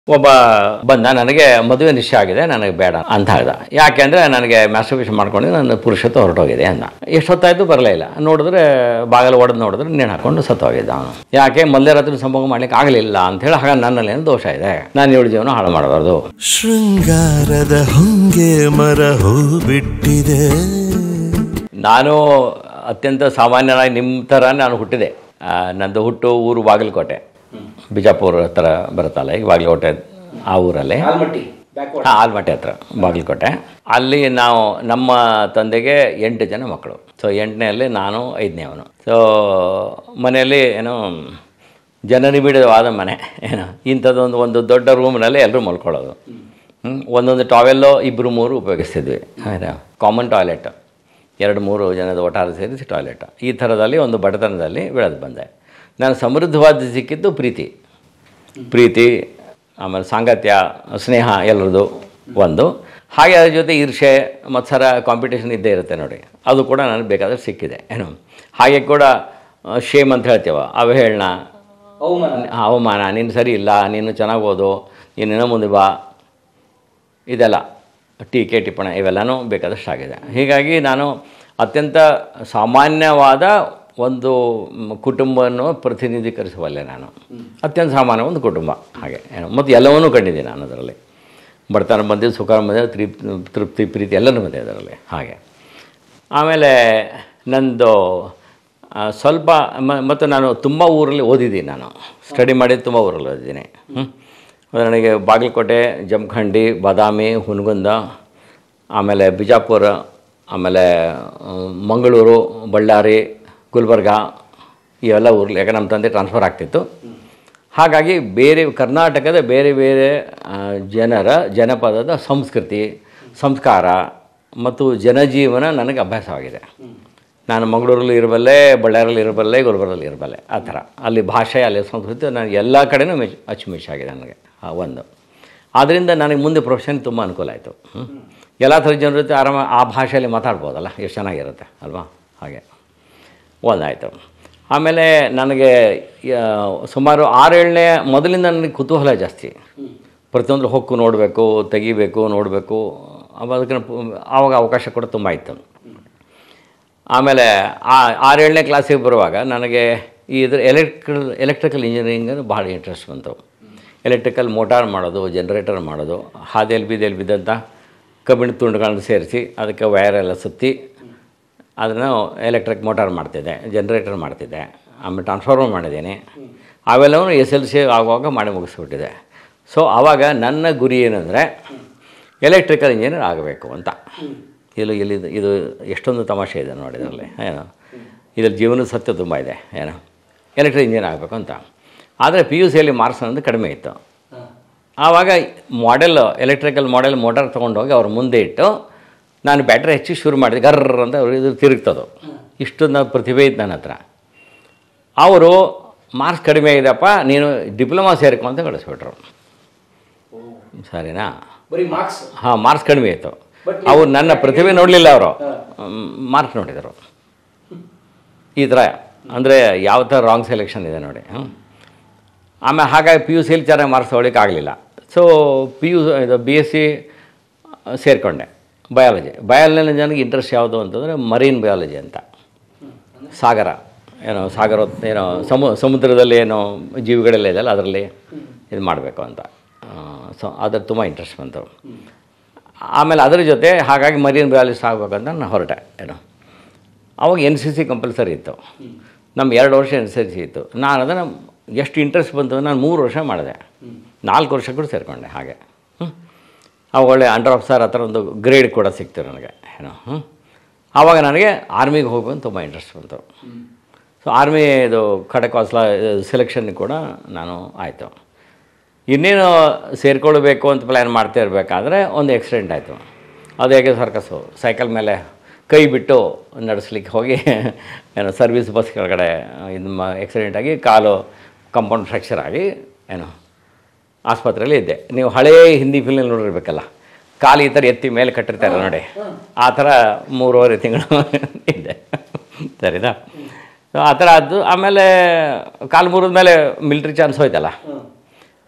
ಒಬ್ಬ ಬಂದ ನನಗೆ ಮದುವೆ ನಿಶ್ಚಯ ಆಗಿದೆ ನನಗೆ ಬೇಡ ಅಂತ ಹೇಳ್ದ ಯಾಕೆಂದರೆ ನನಗೆ ಮ್ಯಾಸ್ಟರ್ಬೇಷನ್ ಮಾಡ್ಕೊಂಡು ನನ್ನ ಪುರುಷತ್ವ ಹೊರಟೋಗಿದೆ ಅಂದ ಎಷ್ಟೊತ್ತಾಯ್ತು ಬರಲೇ ಇಲ್ಲ ನೋಡಿದ್ರೆ ಬಾಗಿಲು ಒಡೆದು ನೋಡಿದ್ರೆ ನೇಣು ಹಾಕೊಂಡು ಸತ್ತೋಗಿದ್ದ ಅವನು ಯಾಕೆ ಮೊದಲೇ ರಾತ್ರಿ ಸಂಭೋಗ ಮಾಡ್ಲಿಕ್ಕೆ ಆಗಲಿಲ್ಲ ಅಂತ ಹೇಳಿ ಹಾಗೆ ನನ್ನಲ್ಲಿ ಏನು ದೋಷ ಇದೆ ನಾನು ಇವಳ ಜೀವನ ಹಾಳು ಮಾಡಬಾರ್ದು ಶೃಂಗಾರದ ಹೊಂಗೆ ಮರ ಹೂ ಬಿಟ್ಟಿದೆ ನಾನು ಅತ್ಯಂತ ಸಾಮಾನ್ಯನಾಗಿ ನಿಮ್ಮ ಥರ ನಾನು ಹುಟ್ಟಿದೆ ಆ, ನಂದು ಹುಟ್ಟು ಊರು ಬಾಗಲಕೋಟೆ ಬಿಜಾಪುರ ಹತ್ರ ಬರುತ್ತಲ್ಲ ಈಗ ಬಾಗಲಕೋಟೆ ಆ ಊರಲ್ಲಿ ಹಾಂ ಆಲ್ಮಟ್ಟೆ ಹತ್ರ ಬಾಗಲಕೋಟೆ ಅಲ್ಲಿ ನಾವು ನಮ್ಮ ತಂದೆಗೆ ಎಂಟು ಜನ ಮಕ್ಕಳು ಸೊ ಎಂಟನೆಯಲ್ಲಿ ನಾನು ಐದನೇವನು ಸೊ ಮನೆಯಲ್ಲಿ ಏನೋ ಜನನಿಬಿಡವಾದ ಮನೆ ಏನೋ ಇಂಥದ್ದೊಂದು ಒಂದು ದೊಡ್ಡ ರೂಮ್ನಲ್ಲಿ ಎಲ್ಲರೂ ಮಲ್ಕೊಳ್ಳೋದು ಹ್ಮ್? ಒಂದೊಂದು ಟಾವೆಲ್ಲೋ ಇಬ್ಬರು ಮೂರು ಉಪಯೋಗಿಸ್ತಿದ್ವಿ ಆಯ್ತಾ ಕಾಮನ್ ಟಾಯ್ಲೆಟ್ ಎರಡು ಮೂರು ಜನದ ಒಟ್ಟಾರೆ ಸೇರಿಸಿ ಟಾಯ್ಲೆಟ್ ಈ ಥರದಲ್ಲಿ ಒಂದು ಬಡತನದಲ್ಲಿ ಬೆಳೆದು ಬಂದೆ ನಾನು ಸಮೃದ್ಧವಾದ ಸಿಕ್ಕಿದ್ದು ಪ್ರೀತಿ ಪ್ರೀತಿ ಆಮೇಲೆ ಸಾಂಗತ್ಯ ಸ್ನೇಹ ಎಲ್ಲರದು ಒಂದು ಹಾಗೆ ಅದ್ರ ಜೊತೆ ಈರ್ಷೆ ಮತ್ಸರ ಕಾಂಪಿಟೇಷನ್ ಇದ್ದೇ ಇರುತ್ತೆ ನೋಡಿ ಅದು ಕೂಡ ನನಗೆ ಬೇಕಾದ್ರೆ ಸಿಕ್ಕಿದೆ ಏನು ಹಾಗೆ ಕೂಡ ಶೇಮ್ ಅಂತ ಹೇಳ್ತೇವೆ ಅವಹೇಳನ ಅವಮಾನ ನೀನು ಸರಿ ಇಲ್ಲ ನೀನು ಚೆನ್ನಾಗಿ ಓದು ನೀನು ಇನ್ನೂ ಮುಂದೆ ಬಾ ಇದೆಲ್ಲ ಟೀಕೆ ಟಿಪ್ಪಣ ಇವೆಲ್ಲನೂ ಬೇಕಾದಷ್ಟು ಆಗಿದೆ ಹೀಗಾಗಿ ನಾನು ಅತ್ಯಂತ ಸಾಮಾನ್ಯವಾದ ಒಂದು ಮ್, ಕುಟುಂಬವನ್ನು ಪ್ರತಿನಿಧೀಕರಿಸುವಲ್ಲೆ ನಾನು ಅತ್ಯಂತ ಸಾಮಾನ್ಯ ಒಂದು ಕುಟುಂಬ ಹಾಗೆ ಏನು ಮತ್ತು ಎಲ್ಲವನ್ನೂ ಕಂಡಿದ್ದೀನಿ ನಾನು ಅದರಲ್ಲಿ ಬಡತನ ಬಂದಿದ್ದು ಸುಖ ಬಂದಿದೆ ತೃಪ್ತಿ ತೃಪ್ತಿ ಪ್ರೀತಿ ಎಲ್ಲನೂ ಬಂದಿದೆ ಅದರಲ್ಲಿ ಹಾಗೆ ಆಮೇಲೆ ನಂದು ಆ, ಸ್ವಲ್ಪ ಮ- ಮತ್ತು ನಾನು ತುಂಬ ಊರಲ್ಲಿ ಓದಿದ್ದೀನಿ ನಾನು ಸ್ಟಡಿ ಮಾಡಿದ್ದು ತುಂಬ ಊರಲ್ಲಿ ಓದಿದ್ದೀನಿ ಹ್ಮ್. ಉದಾಹರಣೆಗೆ ಬಾಗಲಕೋಟೆ ಜಮಖಂಡಿ ಬಾದಾಮಿ ಹುನಗುಂದ ಆಮೇಲೆ ಬಿಜಾಪುರ ಆಮೇಲೆ ಆ, ಮಂಗಳೂರು ಬಳ್ಳಾರಿ ಗುಲ್ಬರ್ಗ ಇವೆಲ್ಲ ಊರಲ್ಲಿ ಯಾಕೆ ನಮ್ಮ ತಂದೆ ಟ್ರಾನ್ಸ್ಫರ್ ಆಗ್ತಿತ್ತು ಹಾಗಾಗಿ ಬೇರೆ ಕರ್ನಾಟಕದ ಬೇರೆ ಬೇರೆ ಆ, ಜನರ ಜನಪದದ ಸಂಸ್ಕೃತಿ ಸಂಸ್ಕಾರ ಮತ್ತು ಜನಜೀವನ ನನಗೆ ಅಭ್ಯಾಸವಾಗಿದೆ ನಾನು ಮಂಗಳೂರಲ್ಲಿ ಇರಬಲ್ಲೆ ಬಳ್ಳಾರಿಯಲ್ಲಿ ಇರಬಲ್ಲೆ ಗುಲ್ಬರ್ಗದಲ್ಲಿ ಇರಬಲ್ಲೆ ಆ ಥರ ಅಲ್ಲಿ ಭಾಷೆ ಅಲ್ಲಿ ಸಂಸ್ಕೃತಿ ನನಗೆ ಎಲ್ಲ ಕಡೆನೂ ಮೆಚ್ ಅಚ್ಚುಮೆಚ್ಚಾಗಿದೆ ನನಗೆ ಆ ಒಂದು ಆದ್ದರಿಂದ ನನಗೆ ಮುಂದೆ ಪ್ರೊಫೆಷನ್ ತುಂಬ ಅನುಕೂಲ ಆಯಿತು ಎಲ್ಲ ಥರ ಜನರ ಜೊತೆ ಆರಾಮ ಆ ಭಾಷೆಯಲ್ಲಿ ಮಾತಾಡ್ಬೋದಲ್ಲ ಎಷ್ಟು ಚೆನ್ನಾಗಿರುತ್ತೆ ಅಲ್ವಾ ಹಾಗೆ ಒಂದಾಯಿತು ಆಮೇಲೆ ನನಗೆ ಆ, ಸುಮಾರು ಆರೇಳನೇ ಮೊದಲಿಂದ ನನಗೆ ಕುತೂಹಲ ಜಾಸ್ತಿ ಪ್ರತಿಯೊಂದು ಹೊಕ್ಕು ನೋಡಬೇಕು ತೆಗಿಬೇಕು ನೋಡಬೇಕು ಅದಕ್ಕೆ ಆವಾಗ ಅವಕಾಶ ಕೂಡ ತುಂಬ ಇತ್ತು ಆಮೇಲೆ ಆ ಆರೇಳನೇ ಕ್ಲಾಸಿಗೆ ಬರುವಾಗ ನನಗೆ ಈ ಇದ್ರ ಎಲೆಕ್ಟ್ರಿಕಲ್ ಎಲೆಕ್ಟ್ರಿಕಲ್ ಇಂಜಿನಿಯರಿಂಗ್ ಭಾಳ ಇಂಟ್ರೆಸ್ಟ್ ಬಂತು ಎಲೆಕ್ಟ್ರಿಕಲ್ ಮೋಟಾರ್ ಮಾಡೋದು ಜನ್ರೇಟರ್ ಮಾಡೋದು ಹಾದಿಯಲ್ಲಿ ಬೀದಿಯಲ್ಲಿ ಬಿದ್ದಂಥ ಕಬ್ಬಿಣ ತುಂಡುಗಳನ್ನು ಸೇರಿಸಿ ಅದಕ್ಕೆ ವೈರ್ ಎಲ್ಲ ಸುತ್ತಿ ಅದನ್ನು ಎಲೆಕ್ಟ್ರಿಕ್ ಮೋಟಾರ್ ಮಾಡ್ತಿದ್ದೆ ಜನ್ರೇಟರ್ ಮಾಡ್ತಿದ್ದೆ ಆಮೇಲೆ ಟ್ರಾನ್ಸ್ಫಾರ್ಮರ್ ಮಾಡಿದ್ದೀನಿ ಅವೆಲ್ಲವೂ ಎಸ್ ಎಲ್ ಸಿ ಆಗುವಾಗ ಮಾಡಿ ಮುಗಿಸ್ಬಿಟ್ಟಿದೆ ಸೊ ಆವಾಗ ನನ್ನ ಗುರಿ ಏನಂದರೆ ಎಲೆಕ್ಟ್ರಿಕಲ್ ಇಂಜಿನಿಯರ್ ಆಗಬೇಕು ಅಂತ ಇಲ್ಲಿ ಇಲ್ಲಿ ಇದು ಎಷ್ಟೊಂದು ತಮಾಷೆ ಇದೆ ನೋಡಿ ಇದರಲ್ಲಿ ಏನು ಇದ್ರಲ್ಲಿ ಜೀವನದ ಸತ್ಯ ತುಂಬ ಇದೆ ಏನು ಎಲೆಕ್ಟ್ರಿಕ್ ಇಂಜಿನಿಯರ್ ಆಗಬೇಕು ಅಂತ ಆದರೆ ಪಿ ಯು ಸಿಯಲ್ಲಿ ಮಾರ್ಕ್ಸ್ ಅನ್ನೋದು ಕಡಿಮೆ ಇತ್ತು ಆವಾಗ ಮಾಡೆಲ್ ಎಲೆಕ್ಟ್ರಿಕಲ್ ಮಾಡೆಲ್ ಮೋಟಾರ್ ತೊಗೊಂಡೋಗಿ ಅವ್ರ ಮುಂದೆ ಇಟ್ಟು ನಾನು ಬ್ಯಾಟ್ರಿ ಹೆಚ್ಚಿ ಶುರು ಮಾಡಿದೆ ಗರ್ರ ಅಂತ ಅವ್ರು ಇದು ತಿರುಗ್ತದು ಇಷ್ಟು ನಾವು ಪ್ರತಿಭೆ ಇತ್ತು ನನ್ನ ಹತ್ರ ಅವರು ಮಾರ್ಕ್ಸ್ ಕಡಿಮೆ ಆಗಿದೆಪ್ಪ ನೀನು ಡಿಪ್ಲೊಮಾ ಸೇರ್ಕೊ ಅಂತ ಕಳಿಸ್ಬಿಟ್ರು ಸರಿನಾ ಬರೀ ಮಾರ್ಕ್ಸ್ ಹಾಂ ಮಾರ್ಕ್ಸ್ ಕಡಿಮೆ ಇತ್ತು ಅವ್ರು ನನ್ನ ಪ್ರತಿಭೆ ನೋಡಲಿಲ್ಲ ಅವರು ಮಾರ್ಕ್ಸ್ ನೋಡಿದರು ಈ ಥರ ಅಂದರೆ ಯಾವ ಥರ ರಾಂಗ್ ಸೆಲೆಕ್ಷನ್ ಇದೆ ನೋಡಿ ಹ್ಮ್. ಆಮೇಲೆ ಹಾಗಾಗಿ ಪಿ ಯು ಸಿಲಿ ಚೆನ್ನಾಗಿ ಮಾರ್ಕ್ಸ್ ತೊಗೊಳಿಕ್ಕೆ ಆಗಲಿಲ್ಲ ಸೊ ಪಿ ಯು ಇದು ಬಿ ಎಸ್ ಸಿ ಸೇರಿಕೊಂಡೆ ಬಯಾಲಜಿ ಬಯಾಲಜಿ ನನಗೆ ಇಂಟ್ರೆಸ್ಟ್ ಯಾವುದು ಅಂತಂದರೆ ಮರೀನ್ ಬಯಾಲಜಿ ಅಂತ ಸಾಗರ ಏನೋ ಸಾಗರ ಏನೋ ಸಮು ಸಮುದ್ರದಲ್ಲಿ ಏನೋ ಜೀವಿಗಳೆಲ್ಲ ಇದೆಯಲ್ಲ ಅದರಲ್ಲಿ ಇದು ಮಾಡಬೇಕು ಅಂತ ಸೊ ಅದ್ರ ತುಂಬ ಇಂಟ್ರೆಸ್ಟ್ ಬಂತು ಆಮೇಲೆ ಅದ್ರ ಜೊತೆ ಹಾಗಾಗಿ ಮರೀನ್ ಬಯಾಲಜಿಸ್ಟ್ ಆಗಬೇಕಂತ ನಾನು ಹೊರಟೆ ಏನೋ ಅವಾಗ ಎನ್ ಸಿ ಸಿ ಕಂಪಲ್ಸರಿ ಇತ್ತು ನಮ್ಮ ಎರಡು ವರ್ಷ ಎನ್ ಸಿ ಸಿ ಇತ್ತು ನಾನು ಅದನ್ನು ಎಷ್ಟು ಇಂಟ್ರೆಸ್ಟ್ ಬಂತು ನಾನು ಮೂರು ವರ್ಷ ಮಾಡಿದೆ ನಾಲ್ಕು ವರ್ಷ ಕೂಡ ಸೇರಿಕೊಂಡೆ ಹಾಗೆ ಹ್ಞೂ ಅವಾಗ ಒಳ್ಳೆ ಅಂಡರ್ ಆಫೀಸರ್ ಹತ್ರ ಒಂದು ಗ್ರೇಡ್ ಕೂಡ ಸಿಕ್ತು ನನಗೆ ಏನೋ ಹ್ಞೂ ಆವಾಗ ನನಗೆ ಆರ್ಮಿಗೆ ಹೋಗ್ಬೇಕು ಅಂತ ತುಂಬ ಇಂಟ್ರೆಸ್ಟ್ ಬಂತು ಸೊ ಆರ್ಮಿ ಇದು ಖಡಕ್ವಾಸ್ಲ ಸೆಲೆಕ್ಷನ್ ಕೂಡ ನಾನು ಆಯಿತು ಇನ್ನೇನು ಸೇರಿಕೊಳ್ಬೇಕು ಅಂತ ಪ್ಲ್ಯಾನ್ ಮಾಡ್ತಾ ಇರಬೇಕಾದ್ರೆ ಒಂದು ಆಕ್ಸಿಡೆಂಟ್ ಆಯಿತು ಅದು ಹೇಗೆ ಸರ್ಕಸ್ಸು ಸೈಕಲ್ ಮೇಲೆ ಕೈ ಬಿಟ್ಟು ನಡೆಸ್ಲಿಕ್ಕೆ ಹೋಗಿ ಏನೋ ಸರ್ವಿಸ್ ಬಸ್ ಕೆಳಗಡೆ ಇದು ಮ ಆಕ್ಸಿಡೆಂಟ್ ಆಗಿ ಕಾಲು ಕಂಪೌಂಡ್ ಫ್ರ್ಯಾಕ್ಚರ್ ಆಗಿ ಏನು ಆಸ್ಪತ್ರೆಯಲ್ಲಿ ಇದ್ದೆ ನೀವು ಹಳೇ ಹಿಂದಿ ಫಿಲ್ಮ್ ನೋಡಿರ್ಬೇಕಲ್ಲ ಕಾಲು ಈ ಥರ ಎತ್ತಿ ಮೇಲೆ ಕಟ್ಟಿರ್ತಾರೆ ನೋಡಿ ಆ ಥರ ಮೂರುವರೆ ತಿಂಗಳು ಇದ್ದೆ ಸರಿನಾ ಸೊ ಆ ಥರ ಆದ್ದು ಆಮೇಲೆ ಕಾಲು ಮುರಿದ ಮೇಲೆ ಮಿಲ್ಟ್ರಿ ಚಾನ್ಸ್ ಹೋಯ್ತಲ್ಲ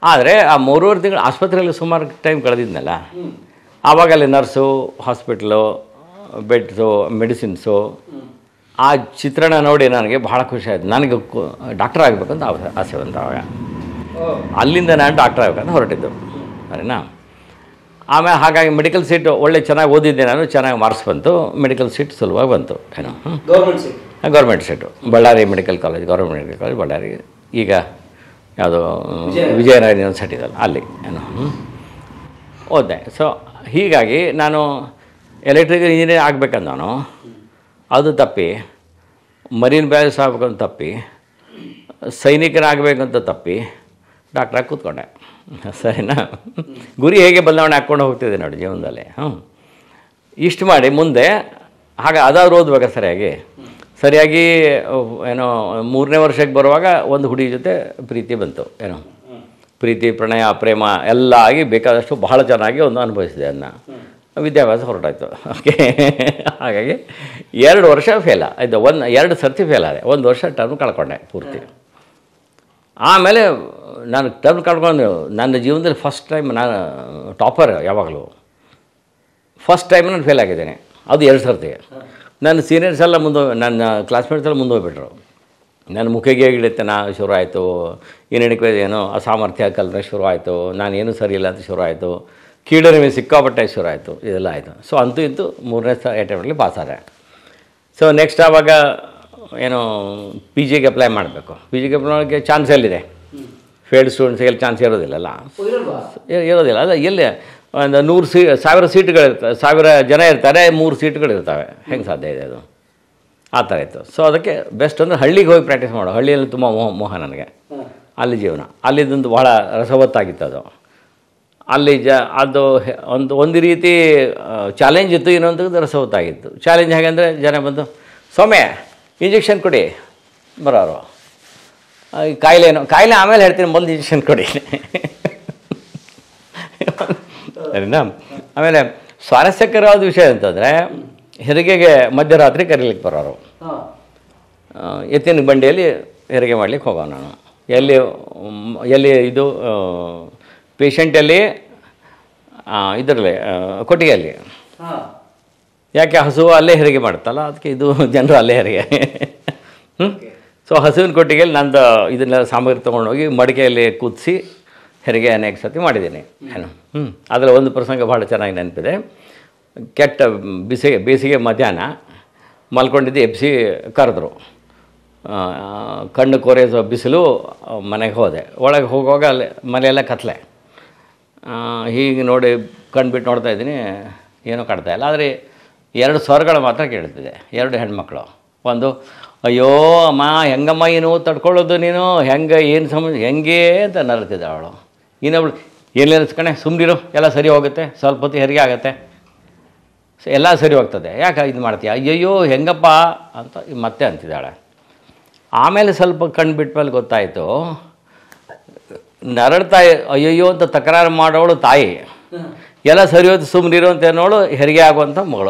ಆದರೆ ಆ ಮೂರುವರೆ ತಿಂಗಳು ಆಸ್ಪತ್ರೆಯಲ್ಲಿ ಸುಮಾರು ಟೈಮ್ ಕಳೆದಿದ್ನಲ್ಲ ಆವಾಗ ಅಲ್ಲಿ ನರ್ಸು ಹಾಸ್ಪಿಟ್ಲು ಬೆಡ್ಸು ಮೆಡಿಸಿನ್ಸು ಆ ಚಿತ್ರಣ ನೋಡಿ ನನಗೆ ಭಾಳ ಖುಷಿ ಆಯಿತು ನನಗೆ ಡಾಕ್ಟರ್ ಆಗಬೇಕಂತ ಆಸೆ ಆಸೆ ಬಂತು ಆವಾಗ ಅಲ್ಲಿಂದ ನಾನು ಡಾಕ್ಟರ್ ಆಗಬೇಕಂತ ಹೊರಟಿದ್ದು ಸರಿನಾ ಆಮೇಲೆ ಹಾಗಾಗಿ ಮೆಡಿಕಲ್ ಸೀಟು ಒಳ್ಳೆ ಚೆನ್ನಾಗಿ ಓದಿದ್ದೆ ನಾನು ಚೆನ್ನಾಗಿ ಮಾರ್ಕ್ಸ್ ಬಂತು ಮೆಡಿಕಲ್ ಸೀಟ್ ಸುಲಭವಾಗಿ ಬಂತು ಏನೋ ಹ್ಞೂ government seat government seat Bellary medical college government medical college Bellary ಈಗ ಯಾವುದೋ ವಿಜಯನಗರ. ವಿಜಯನಗರ ಯೂನಿವರ್ಸಿಟಿ ಇದಲ್ಲ ಅಲ್ಲಿ ಏನು ಹ್ಮ್. ಓದಿದೆ ಸೊ ಹೀಗಾಗಿ ನಾನು ಎಲೆಕ್ಟ್ರಿಕಲ್ ಇಂಜಿನಿಯರ್ ಆಗಬೇಕಂದ ನಾನು ಅದು ತಪ್ಪಿ ಮರೀನ್ ಬ್ಯಾಲೆನ್ಸ್ ಆಗ್ಬೇಕಂತ ತಪ್ಪಿ ಸೈನಿಕನಾಗಬೇಕಂತ ತಪ್ಪಿ ಡಾಕ್ಟ್ರಾಗಿ ಕೂತ್ಕೊಂಡೆ ಸರಿನಾ ಗುರಿ ಹೇಗೆ ಬದಲಾವಣೆ ಹಾಕ್ಕೊಂಡು ಹೋಗ್ತಿದೆ ನೋಡಿ ಜೀವನದಲ್ಲಿ ಹ್ಞೂ ಇಷ್ಟು ಮಾಡಿ ಮುಂದೆ ಹಾಗೆ ಅದಾದ್ರು ಓದ್ಬೇಕಾ ಸರಿಯಾಗಿ ಸರಿಯಾಗಿ ಅಹ್, ಏನೋ ಮೂರನೇ ವರ್ಷಕ್ಕೆ ಬರುವಾಗ ಒಂದು ಹುಡುಗಿ ಜೊತೆ ಪ್ರೀತಿ ಬಂತು ಏನೋ ಪ್ರೀತಿ ಪ್ರಣಯ ಪ್ರೇಮ ಎಲ್ಲ ಆಗಿ ಬೇಕಾದಷ್ಟು ಬಹಳ ಚೆನ್ನಾಗಿ ಒಂದು ಅನುಭವಿಸಿದೆ ಅದನ್ನ ವಿದ್ಯಾಭ್ಯಾಸ ಹೊರಟಾಯ್ತು ಓಕೆ ಹಾಗಾಗಿ ಎರಡು ವರ್ಷ ಫೇಲ ಇದು ಒಂದು ಎರಡು ಸರ್ತಿ ಫೇಲ್ ಆದೆ ಒಂದು ವರ್ಷ ಟರ್ಮ್ ಕಳ್ಕೊಂಡೆ ಪೂರ್ತಿ ಆಮೇಲೆ ನಾನು ಟರ್ಮ್ ಕಳ್ಕೊಂಡು ನನ್ನ ಜೀವನದಲ್ಲಿ ಫಸ್ಟ್ ಟೈಮ್ ನಾನು ಟಾಪರ್ ಯಾವಾಗಲೂ ಫಸ್ಟ್ ಟೈಮ್ ನಾನು ಫೇಲ್ ಆಗಿದ್ದೇನೆ ಅದು ಎರಡು ಸರ್ತಿ ನನ್ನ ಸೀನಿಯರ್ಸ್ ಎಲ್ಲ ಮುಂದೆ ನನ್ನ ಕ್ಲಾಸ್ಮೇಟ್ಸ್ ಎಲ್ಲ ಮುಂದೆ ಹೋಗ್ಬಿಟ್ರು ನನ್ನ ಮುಖಿಗೆ ಹಿಡಿತನ ಶುರು ಆಯಿತು ಏನೇನಕ್ಕೆ ಏನೋ ಅಸಾಮರ್ಥ್ಯ ಕಲ್ಪನೆ ಶುರು ಆಯಿತು ನಾನು ಏನೂ ಸರಿ ಇಲ್ಲ ಅಂತ ಶುರು ಆಯಿತು ಕೀಳರಿಮೆ ಸಿಕ್ಕಾಪಟ್ಟೆ ಶುರು ಆಯಿತು ಇದೆಲ್ಲ ಆಯಿತು ಸೊ ಅಂತೂ ಇಂತೂ ಮೂರನೇ ಸ ಅಟೆಂಪ್ಟಲ್ಲಿ ಪಾಸ್ ಆದೆ ಸೊ ನೆಕ್ಸ್ಟ್ ಆವಾಗ ಏನು ಪಿ ಜಿಗೆ ಅಪ್ಲೈ ಮಾಡಬೇಕು ಪಿ ಜಿಗೆ ಅಪ್ಲೈ ಮಾಡೋಕ್ಕೆ ಚಾನ್ಸ್ ಎಲ್ಲಿದೆ ಫೇಲ್ಡ್ ಸ್ಟೂಡೆಂಟ್ಸ್ಗೆಲ್ಲ ಚಾನ್ಸ್ ಇರೋದಿಲ್ಲಲ್ಲ ಇರಲ್ವಾ ಇ- ಇರೋದಿಲ್ಲ ಅಲ್ಲ ಎಲ್ಲಿ ಒಂದು ನೂರು ಸೀ ಸಾವಿರ ಸೀಟ್ಗಳಿರ್ತವೆ ಸಾವಿರ ಜನ ಇರ್ತಾರೆ ಮೂರು ಸೀಟ್ಗಳು ಇರ್ತವೆ ಹೆಂಗೆ ಸಾಧ್ಯ ಇದೆ ಅದು ಆ ಥರ ಇತ್ತು ಸೊ ಅದಕ್ಕೆ ಬೆಸ್ಟ್ ಅಂದರೆ ಹಳ್ಳಿಗೆ ಹೋಗಿ ಪ್ರಾಕ್ಟೀಸ್ ಮಾಡೋ ಹಳ್ಳಿಯಲ್ಲಿ ತುಂಬ ಮೋಹ ಮೋಹ ನನಗೆ ಅಲ್ಲಿ ಜೀವನ ಅಲ್ಲಿದ್ದೊಂದು ಭಾಳ ರಸವತ್ತಾಗಿತ್ತು ಅದು ಅಲ್ಲಿ ಜ ಅದು ಹೆ- ಒಂದು ಒಂದು ರೀತಿ ಚಾಲೆಂಜ್ ಇತ್ತು ಇನ್ನೊಂದು ರಸವತ್ತಾಗಿತ್ತು ಚಾಲೆಂಜ್ ಹೇಗೆಂದರೆ ಜನ ಬಂದು ಸೌಮ್ಯ ಇಂಜೆಕ್ಷನ್ ಕೊಡಿ ಬರೋರು ಆ, ಈ ಕಾಯಿಲೆ ಏನು ಕಾಯಿಲೆ ಆಮೇಲೆ ಹೇಳ್ತೀನಿ ಮೊದಲು ಇಂಜೆಕ್ಷನ್ ಕೊಡಿ ಸರಿನಾ ಆಮೇಲೆ ಸ್ವಾರಸ್ಯಕರವಾದ ವಿಷಯ ಅಂತಂದರೆ ಹೆರಿಗೆಗೆ ಮಧ್ಯರಾತ್ರಿ ಕರೀಲಿಕ್ಕೆ ಬರೋರು ಹಾಂ ಆ, ಎತ್ತಿನ ಬಂಡಿಯಲ್ಲಿ ಹೆರಿಗೆ ಮಾಡ್ಲಿಕ್ಕೆ ಹೋಗೋ ನಾನು ಎಲ್ಲಿ ಮ್, ಎಲ್ಲಿ ಇದು ಪೇಷಂಟಲ್ಲಿ ಇದರಲ್ಲಿ ಕೊಟ್ಟಿಗೆಯಲ್ಲಿ ಹಾಂ ಯಾಕೆ ಹಸು ಅಲ್ಲೇ ಹೆರಿಗೆ ಮಾಡುತ್ತಲ್ಲ ಅದಕ್ಕೆ ಇದು ಜನರು ಅಲ್ಲೇ ಹೆರಿಗೆ ಹ್ಞೂ ಸೊ ಹಸುವಿನ ಕೊಟ್ಟಿಗೆಯಲ್ಲಿ ನಂದು ಇದನ್ನೆಲ್ಲ ಸಾಮಗ್ರಿ ತೊಗೊಂಡೋಗಿ ಮಡಿಕೆಯಲ್ಲಿ ಕೂದಿಸಿ ಹೆರಿಗೆ ಅನೇಕ ಸತಿ ಮಾಡಿದ್ದೀನಿ ಏನು ಹ್ಞೂ ಅದರಲ್ಲಿ ಒಂದು ಪ್ರಸಂಗ ಭಾಳ ಚೆನ್ನಾಗಿ ನೆನಪಿದೆ ಕೆಟ್ಟ ಬಿಸಿಗೆ ಬೇಸಿಗೆ ಮಧ್ಯಾಹ್ನ ಮಲ್ಕೊಂಡಿದ್ದು ಎಬ್ಸಿ ಕರೆದ್ರು ಆ, ಕಣ್ಣು ಕೊರೆಸೋ ಬಿಸಿಲು ಮನೆಗೆ ಹೋದೆ ಒಳಗೆ ಹೋಗುವಾಗ ಅಲ್ಲಿ ಮನೆಯೆಲ್ಲ ಕತ್ಲೆ ಆ, ಹೀಗೆ ನೋಡಿ ಕಣ್ಬಿಟ್ಟು ನೋಡ್ತಾ ಇದ್ದೀನಿ ಏನೂ ಕಾಣ್ತಾ ಇಲ್ಲ ಆದರೆ ಎರಡು ಸ್ವರಗಳು ಮಾತ್ರ ಕೇಳ್ತಿದೆ ಎರಡು ಹೆಣ್ಮಕ್ಳು ಒಂದು ಅಯ್ಯೋ ಅಮ್ಮ ಹೆಂಗಮ್ಮ ಏನು ತಡ್ಕೊಳ್ಳೋದು ನೀನು ಹೆಂಗೆ ಏನು ಸಮ ಹೆಂಗೆ ಅಂತ ನರತಿದ್ದ ಅವಳು ಇನ್ನೊಬ್ಳು ಏನಿಲ್ಲ ಕಣೆ ಸುಮ್ಮನಿರು ಎಲ್ಲ ಸರಿ ಹೋಗುತ್ತೆ ಸ್ವಲ್ಪ ಹೊತ್ತು ಹೆರಿಗೆ ಆಗುತ್ತೆ ಸೊ ಎಲ್ಲ ಸರಿ ಹೋಗ್ತದೆ ಯಾಕೆ ಇದು ಮಾಡ್ತೀಯ ಅಯ್ಯಯ್ಯೋ ಹೆಂಗಪ್ಪ ಅಂತ ಮತ್ತೆ ಅಂತಿದ್ದಾಳೆ ಆಮೇಲೆ ಸ್ವಲ್ಪ ಕಣ್ಣು ಬಿಟ್ಟ ಮೇಲೆ ಗೊತ್ತಾಯಿತು ನರಳ್ತಾ ಅಯ್ಯಯ್ಯೋ ಅಂತ ತಕರಾರು ಮಾಡೋಳು ತಾಯಿ ಎಲ್ಲ ಸರಿ ಹೋಯ್ತು ಸುಮ್ಮನಿರು ಅಂತ ಅನ್ನೋಳು ಹೆರಿಗೆ ಆಗುವಂಥ ಮಗಳು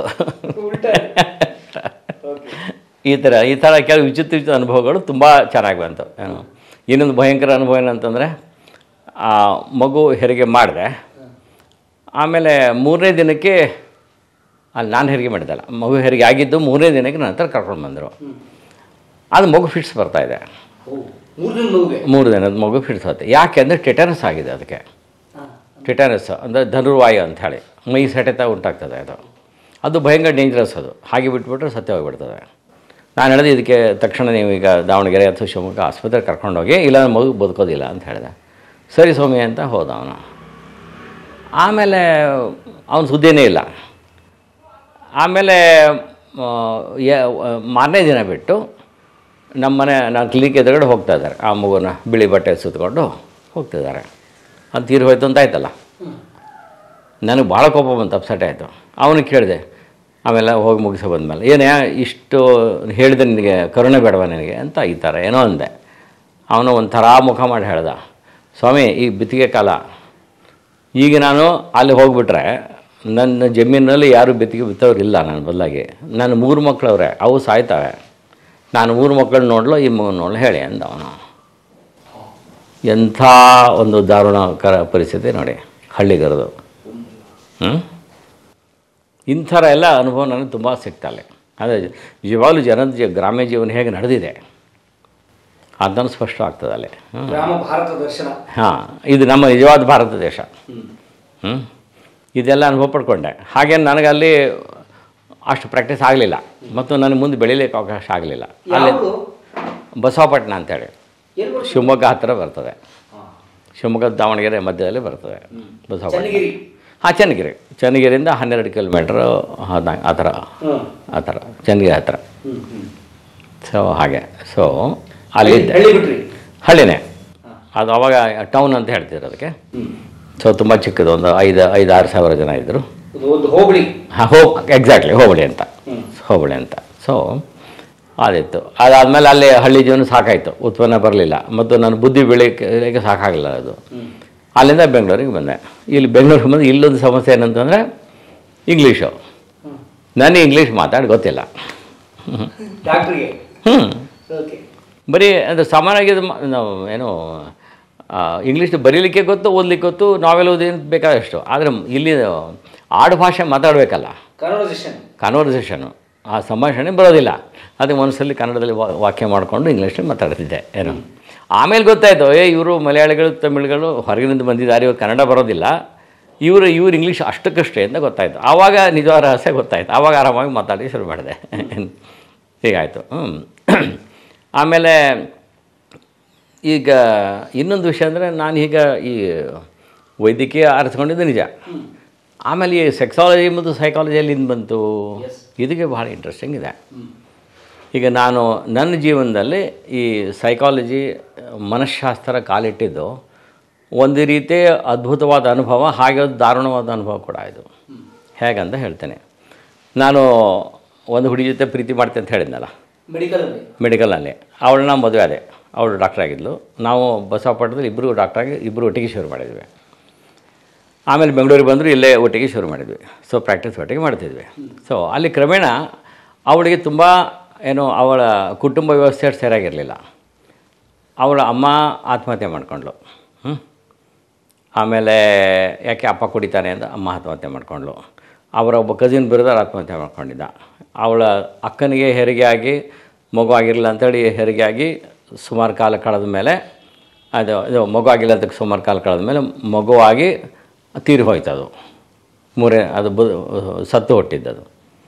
ಈ ಥರ ಈ ಥರ ಕೆಲವು ವಿಚಿತ್ರ ವಿಚಿತ್ರ ಅನುಭವಗಳು ತುಂಬ ಚೆನ್ನಾಗಿ ಬಂತು ಏನು ಇನ್ನೊಂದು ಭಯಂಕರ ಅನುಭವ ಏನಂತಂದರೆ ಆ ಮಗು ಹೆರಿಗೆ ಮಾಡಿದೆ ಆಮೇಲೆ ಮೂರನೇ ದಿನಕ್ಕೆ ಅಲ್ಲಿ ನಾನು ಹೆರಿಗೆ ಮಾಡಿದ್ದಲ್ಲ ಮಗು ಹೆರಿಗೆ ಆಗಿದ್ದು ಮೂರನೇ ದಿನಕ್ಕೆ ನನ್ನ ಹತ್ರ ಕರ್ಕೊಂಡು ಬಂದರು ಅದು ಮಗು ಫಿಟ್ಸ್ ಬರ್ತಾಯಿದೆ ಮೂರನೇ ಮಗುಗೆ ಮೂರು ದಿನದ ಮಗು ಫಿಟ್ಸ್ ಆಗುತ್ತೆ ಯಾಕೆ ಅಂದರೆ ಟೆಟನಸ್ ಆಗಿದೆ ಅದಕ್ಕೆ ಹಾಂ ಟೆಟನಸ್ ಅಂದರೆ ಧನುರ್ವಾಯು ಅಂತ ಹೇಳಿ ಮೈ ಸೆಟೆತ ಉಂಟಾಗ್ತದೆ ಅದು ಅದು ಭಯಂಕರ ಡೇಂಜರಸ್ ಅದು ಹಾಗೆ ಬಿಟ್ಬಿಟ್ರೆ ಸತ್ಯ ಹೋಗಿಬಿಡ್ತದೆ ನಾನು ಹೇಳಿದೆ ಇದಕ್ಕೆ ತಕ್ಷಣ ನೀವು ಈಗ ದಾವಣಗೆರೆ ಅಥವಾ ಶಿವಮೊಗ್ಗ ಆಸ್ಪತ್ರೆಗೆ ಕರ್ಕೊಂಡೋಗಿ ಇಲ್ಲ ಮಗು ಬದುಕೋದಿಲ್ಲ ಅಂತ ಹೇಳಿದೆ ಸರಿ ಸ್ವಾಮಿ ಅಂತ ಹೋದ ಅವನು ಆಮೇಲೆ ಅವನ ಸುದ್ದಿನೇ ಇಲ್ಲ ಆಮೇಲೆ ಆ, ಯ- ಮಾರನೇ ದಿನ ಬಿಟ್ಟು ನಮ್ಮ ಮನೆ ನಾನು ಕ್ಲಿನಿಕ್ ಎದುರುಗಡೆ ಹೋಗ್ತಾ ಇದ್ದಾರೆ ಆ ಮಗುನ ಬಿಳಿ ಬಟ್ಟೆ ಸುತ್ತಕೊಂಡು ಹೋಗ್ತಿದ್ದಾರೆ ಅದು ತೀರಿ ಹೋಯ್ತು ಅಂತ ಆಯ್ತಲ್ಲ ನನಗೆ ಭಾಳ ಕೋಪ ಬಂತು ಅಪ್ಸೆಟ್ ಆಯಿತು ಅವನಿಗೆ ಕೇಳಿದೆ ಆಮೇಲೆ ಹೋಗಿ ಮುಗಿಸೋ ಬಂದಮೇಲೆ ಏನೇ ಇಷ್ಟು ಹೇಳಿದೆ ನಿನಗೆ ಕರುಣೆ ಬೇಡವಾ ನಿನಗೆ ಅಂತ ಈ ಥರ ಏನೋ ಅಂದೆ ಅವನು ಒಂಥರ ಮುಖ ಮಾಡಿ ಹೇಳ್ದ ಸ್ವಾಮಿ ಈ ಬಿತ್ತಿಗೆ ಕಾಲ ಈಗ ನಾನು ಅಲ್ಲಿ ಹೋಗ್ಬಿಟ್ರೆ ನನ್ನ ಜಮೀನಲ್ಲಿ ಯಾರು ಬಿತ್ತಿಗೆ ಬಿತ್ತೋರಿಲ್ಲ ನನ್ನ ಬದಲಾಗಿ ನನ್ನ ಮೂರು ಮಕ್ಕಳವ್ರೆ ಅವು ಸಾಯ್ತವೆ ನಾನು ಮೂರು ಮಕ್ಕಳು ನೋಡಲು ಈ ಮಗು ನೋಡಲು ಹೇಳಿ ಅಂದ ಅವನು ಎಂಥ ಒಂದು ದಾರುಣಕರ ಪರಿಸ್ಥಿತಿ ನೋಡಿ ಹಳ್ಳಿಗರದು ಹ್ಞೂ ಇಂಥರ ಎಲ್ಲ ಅನುಭವ ನನಗೆ ತುಂಬ ಸಿಗ್ತಲ್ಲ ಅಂದರೆ ನಿಜವಾಗ್ಲೂ ಜನದ ಜೀ ಗ್ರಾಮ್ಯ ಜೀವನ ಹೇಗೆ ನಡೆದಿದೆ ಅದನ್ನು ಸ್ಪಷ್ಟ ಆಗ್ತದೆ ಅಲ್ಲಿ ಹ್ಞೂ ಗ್ರಾಮ ಭಾರತ ದರ್ಶನ ಹಾಂ ಇದು ನಮ್ಮ ನಿಜವಾದ ಭಾರತ ದೇಶ ಹ್ಞೂ ಇದೆಲ್ಲ ಅನುಭವ ಪಡ್ಕೊಂಡೆ ಹಾಗೇನು ನನಗಲ್ಲಿ ಅಷ್ಟು ಪ್ರಾಕ್ಟೀಸ್ ಆಗಲಿಲ್ಲ ಮತ್ತು ನನಗೆ ಮುಂದೆ ಬೆಳೀಲಿಕ್ಕೆ ಅವಕಾಶ ಆಗಲಿಲ್ಲ ಅಲ್ಲಿ ಯಾವುದು ಬಸವಪಟ್ಟಣ ಅಂತೇಳಿ ಎಲ್ಲಿ ಬರ್ತದೆ? ಶಿವಮೊಗ್ಗ ಹತ್ತಿರ ಬರ್ತದೆ ಹಾ. ಶಿವಮೊಗ್ಗ ದಾವಣಗೆರೆ ಮಧ್ಯದಲ್ಲಿ ಬರ್ತದೆ ಬಸವಪಟ್ಟಣ ಚನ್ನಗಿರಿ ಹಾಂ ಚನ್ನಗಿರಿ ಚನ್ನಗಿರಿಯಿಂದ ಹನ್ನೆರಡು ಕಿಲೋಮೀಟ್ರು ಹದ ಆ ಥರ ಹ್ಮ್ ಆ ಥರ ಚನ್ನಗಿರಿ ಹತ್ರ ಹ್ಮ್ ಹ್ಮ್ ಸೊ ಹಾಗೆ ಸೊ ಅಲ್ಲಿದ್ದೆ ಹಳ್ಳಿ ಬಿಟ್ರಿ ಹಳ್ಳಿನೇ ಅದು ಅವಾಗ ಟೌನ್ ಅಂತ ಹೇಳ್ತಿದ್ರು ಅದಕ್ಕೆ ಹ್ಮ್ ಸೊ ತುಂಬ ಚಿಕ್ಕದು ಒಂದು ಐದು ಐದು ಆರು ಸಾವಿರ ಜನ ಇದ್ದರು ಇದು ಒಂದು ಹೋಬಳಿ ಹಾಂ ಹೋ ಎಕ್ಸಾಕ್ಟ್ಲಿ ಹೋಬಳಿ ಅಂತ ಹ್ಮ್. ಹೋಬಳಿ ಅಂತ ಸೊ ಅದಿತ್ತು ಅದಾದಮೇಲೆ ಅಲ್ಲಿ ಹಳ್ಳಿ ಜೀವನ ಸಾಕಾಯಿತು ಉತ್ಪನ್ನ ಬರಲಿಲ್ಲ ಮತ್ತು ನನ್ನ ಬುದ್ಧಿ ಬೆಳೀಲಿಕ್ಕೆ ಸಾಕಾಗಲಿಲ್ಲ ಅದು ಹ್ಮ್ ಅಲ್ಲಿಂದ ಬೆಂಗಳೂರಿಗೆ ಬಂದೆ ಇಲ್ಲಿ ಬೆಂಗಳೂರಿಗೆ ಬಂದು ಇಲ್ಲೊಂದು ಸಮಸ್ಯೆ ಏನಂತಂದರೆ ಇಂಗ್ಲೀಷು ಹ್ಮ್ ನನಗೆ ಇಂಗ್ಲೀಷ್ ಮಾತಾಡಿ ಗೊತ್ತಿಲ್ಲ ಡಾಕ್ಟ್ರಿಗೆ ಹ್ಞೂ ಓಕೆ ಬರೀ ಅಂದರೆ ಸಾಮಾನ್ಯವಾಗಿ ಇದು ಮ- ನಾವು ಏನು ಆ, ಇಂಗ್ಲೀಷ್ ಬರೀಲಿಕ್ಕೆ ಗೊತ್ತು ಓದಲಿಕ್ಕೆ ಗೊತ್ತು ನಾವೆಲ್ ಓದೇನು ಬೇಕಾದಷ್ಟು ಆದರೆ ಇಲ್ಲಿ ಆಡು ಭಾಷೆ ಮಾತಾಡಬೇಕಲ್ಲ ಕನ್ವರ್ಸೇಷನ್ ಕಾನ್ವರ್ಸೇಷನು ಆ ಸಂಭಾಷಣೆ ಬರೋದಿಲ್ಲ ಅದಕ್ಕೆ ಮನಸ್ಸಲ್ಲಿ ಕನ್ನಡದಲ್ಲಿ ವಾ- ವಾಕ್ಯ ಮಾಡಿಕೊಂಡು ಇಂಗ್ಲೀಷಲ್ಲಿ ಮಾತಾಡ್ತಿದ್ದೆ ಏನು ಆಮೇಲೆ ಗೊತ್ತಾಯಿತು ಏ ಇವರು ಮಲಯಾಳಿಗಳು ತಮಿಳುಗಳು ಹೊರಗಿನಿಂದ ಬಂದಿದ್ದಾರೆ ಇವ್ರು ಕನ್ನಡ ಬರೋದಿಲ್ಲ ಇವರು ಇವ್ರು ಇಂಗ್ಲೀಷ್ ಅಷ್ಟಕ್ಕಷ್ಟೇ ಅಂತ ಗೊತ್ತಾಯಿತು ಆವಾಗ ನಿಜವಾದ ರಹಸ್ಯ ಗೊತ್ತಾಯಿತು ಆವಾಗ ಆರಾಮಾಗಿ ಮಾತಾಡಿ ಶುರು ಮಾಡಿದೆ ಹೀಗಾಯಿತು ಹ್ಞೂ ಆಮೇಲೆ ಈಗ ಇನ್ನೊಂದು ವಿಷಯ ಅಂದರೆ ನಾನು ಈಗ ಈ ವೈದ್ಯಕೀಯ ಆರಿಸ್ಕೊಂಡಿದ್ದು ನಿಜ ಆಮೇಲೆ ಈ ಸೆಕ್ಸಾಲಜಿ ಮತ್ತು ಸೈಕಾಲಜಿಯಲ್ಲಿ ಇನ್ನು ಬಂತು ಇದಕ್ಕೆ ಭಾಳ ಇಂಟ್ರೆಸ್ಟಿಂಗ್ ಇದೆ ಈಗ ನಾನು ನನ್ನ ಜೀವನದಲ್ಲಿ ಈ ಸೈಕಾಲಜಿ ಮನಃಶಾಸ್ತ್ರ ಕಾಲಿಟ್ಟಿದ್ದು ಒಂದು ರೀತಿ ಅದ್ಭುತವಾದ ಅನುಭವ ಹಾಗೆ ಒಂದು ದಾರುಣವಾದ ಅನುಭವ ಕೂಡ ಇದು ಹೇಗಂತ ಹೇಳ್ತೇನೆ ನಾನು ಒಂದು ಹುಡುಗಿ ಜೊತೆ ಪ್ರೀತಿ ಮಾಡ್ತೆ ಅಂತ ಹೇಳಿದ್ನಲ್ಲ ಮೆಡಿಕಲ್ ಅಲ್ಲಿ ಮೆಡಿಕಲಲ್ಲಿ ಅವಳನ್ನ ಮದುವೆ ಆದೆ ಅವಳು ಡಾಕ್ಟರ್ ಆಗಿದ್ಲು ನಾವು ಬಸವಪಟ್ಟಣದಲ್ಲಿ ಇಬ್ಬರು ಡಾಕ್ಟ್ರಾಗಿ ಇಬ್ಬರು ಒಟ್ಟಿಗೆ ಶುರು ಮಾಡಿದ್ವಿ ಆಮೇಲೆ ಬೆಂಗಳೂರಿಗೆ ಬಂದರು ಇಲ್ಲೇ ಒಟ್ಟಿಗೆ ಶುರು ಮಾಡಿದ್ವಿ ಸೊ ಪ್ರಾಕ್ಟೀಸ್ ಒಟ್ಟಿಗೆ ಮಾಡ್ತಿದ್ವಿ ಸೊ ಅಲ್ಲಿ ಕ್ರಮೇಣ ಅವಳಿಗೆ ತುಂಬ ಏನು ಅವಳ ಕುಟುಂಬ ವ್ಯವಸ್ಥೆ ಅಷ್ಟು ಸರಿಯಾಗಿರಲಿಲ್ಲ ಅವಳ ಅಮ್ಮ ಆತ್ಮಹತ್ಯೆ ಮಾಡ್ಕೊಂಡ್ಳು ಹ್ಞೂ ಆಮೇಲೆ ಯಾಕೆ ಅಪ್ಪ ಕುಡಿತಾನೆ ಅಂತ ಅಮ್ಮ ಆತ್ಮಹತ್ಯೆ ಮಾಡ್ಕೊಂಡ್ಳು ಅವರ ಒಬ್ಬ ಕಸಿನ್ ಬ್ರದರ್ ಆತ್ಮಹತ್ಯೆ ಮಾಡ್ಕೊಂಡಿದ್ದ ಅವಳ ಅಕ್ಕನಿಗೆ ಹೆರಿಗೆ ಆಗಿ ಮಗು ಆಗಿರಲಿಲ್ಲ ಅಂತೇಳಿ ಹೆರಿಗೆ ಆಗಿ ಸುಮಾರು ಕಾಲ ಕಳೆದ ಮೇಲೆ ಅದು ಇದು ಮಗು ಆಗಿಲ್ಲ ಅಂತ ಸುಮಾರು ಕಾಲ ಕಳೆದ ಮೇಲೆ ಮಗುವಾಗಿ ತೀರಿ ಹೋಯ್ತು ಅದು ಮೂರೇ ಅದು ಬು ಸತ್ತು ಹುಟ್ಟಿದ್ದದು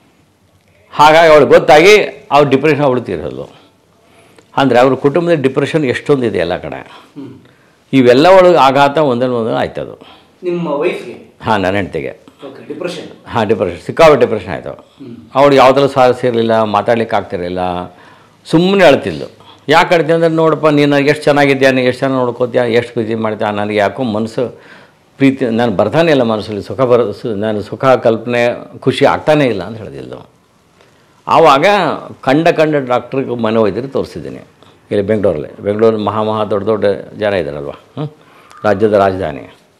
ಹಾಗಾಗಿ ಅವಳು ಗೊತ್ತಾಗಿ ಅವ್ಳು ಡಿಪ್ರೆಷನ್ ಅವಳು ತೀರೋದು ಅಂದರೆ ಅವ್ರ ಕುಟುಂಬದ ಡಿಪ್ರೆಷನ್ ಎಷ್ಟೊಂದು ಇದೆ ಎಲ್ಲ ಕಡೆ ಹ್ಮ್ ಇವೆಲ್ಲ ಒಳಗೆ ಆಘಾತ ಒಂದಲ್ಲ ಒಂದಲ್ಲ ಆಯ್ತದು ನಿಮ್ಮ ವೈಫ್ಗೆ ಹಾಂ ನನ್ನ ಹೆಂಡ್ತಿಗೆ ಓಕೆ ಡಿಪ್ರೆಷನ್ ಹಾಂ ಡಿಪ್ರೆಷನ್ ಸಿಕ್ಕಾಪಟ್ಟೆ ಡಿಪ್ರೆಷನ್ ಆಯಿತು ಅವಳು ಯಾವುದ್ರಲ್ಲೂ ಸಾಹಸ ಇರಲಿಲ್ಲ ಮಾತಾಡ್ಲಿಕ್ಕೆ ಆಗ್ತಿರಲಿಲ್ಲ ಸುಮ್ಮನೆ ಅಳ್ತಿದ್ಲು ಯಾಕೆ ಅಳ್ತಿ ಅಂದ್ರೆ ನೋಡಪ್ಪ ನೀನು ಎಷ್ಟು ಚೆನ್ನಾಗಿದ್ಯಾ ನೀನು ಎಷ್ಟು ಚೆನ್ನಾಗಿ ನೋಡ್ಕೋತೀಯ ಎಷ್ಟು ಪ್ರೀತಿ ಮಾಡ್ತೀಯ ನನಗೆ ಯಾಕೋ ಮನಸ್ಸು ಪ್ರೀತಿ ನಾನು ಬರ್ತಾನೆ ಇಲ್ಲ ಮನಸ್ಸಲ್ಲಿ ಸುಖ ಬರ ಸು ನಾನು ಸುಖ ಕಲ್ಪನೆ ಖುಷಿ ಆಗ್ತಾನೇ ಇಲ್ಲ ಅಂತ ಹೇಳಿದ್ಲು ಆವಾಗ ಕಂಡ ಕಂಡ ಡಾಕ್ಟ್ರಿಗೆ ಮನೆ ವೈದ್ಯರಿಗೆ ತೋರಿಸಿದ್ದೀನಿ ಇಲ್ಲಿ ಬೆಂಗಳೂರಲ್ಲಿ ಬೆಂಗಳೂರು ಮಹಾ ಮಹಾ ದೊಡ್ಡ ದೊಡ್ಡ ಜನ ಇದ್ದಾರಲ್ವ ಹ್ಞೂ ರಾಜ್ಯದ ರಾಜಧಾನಿ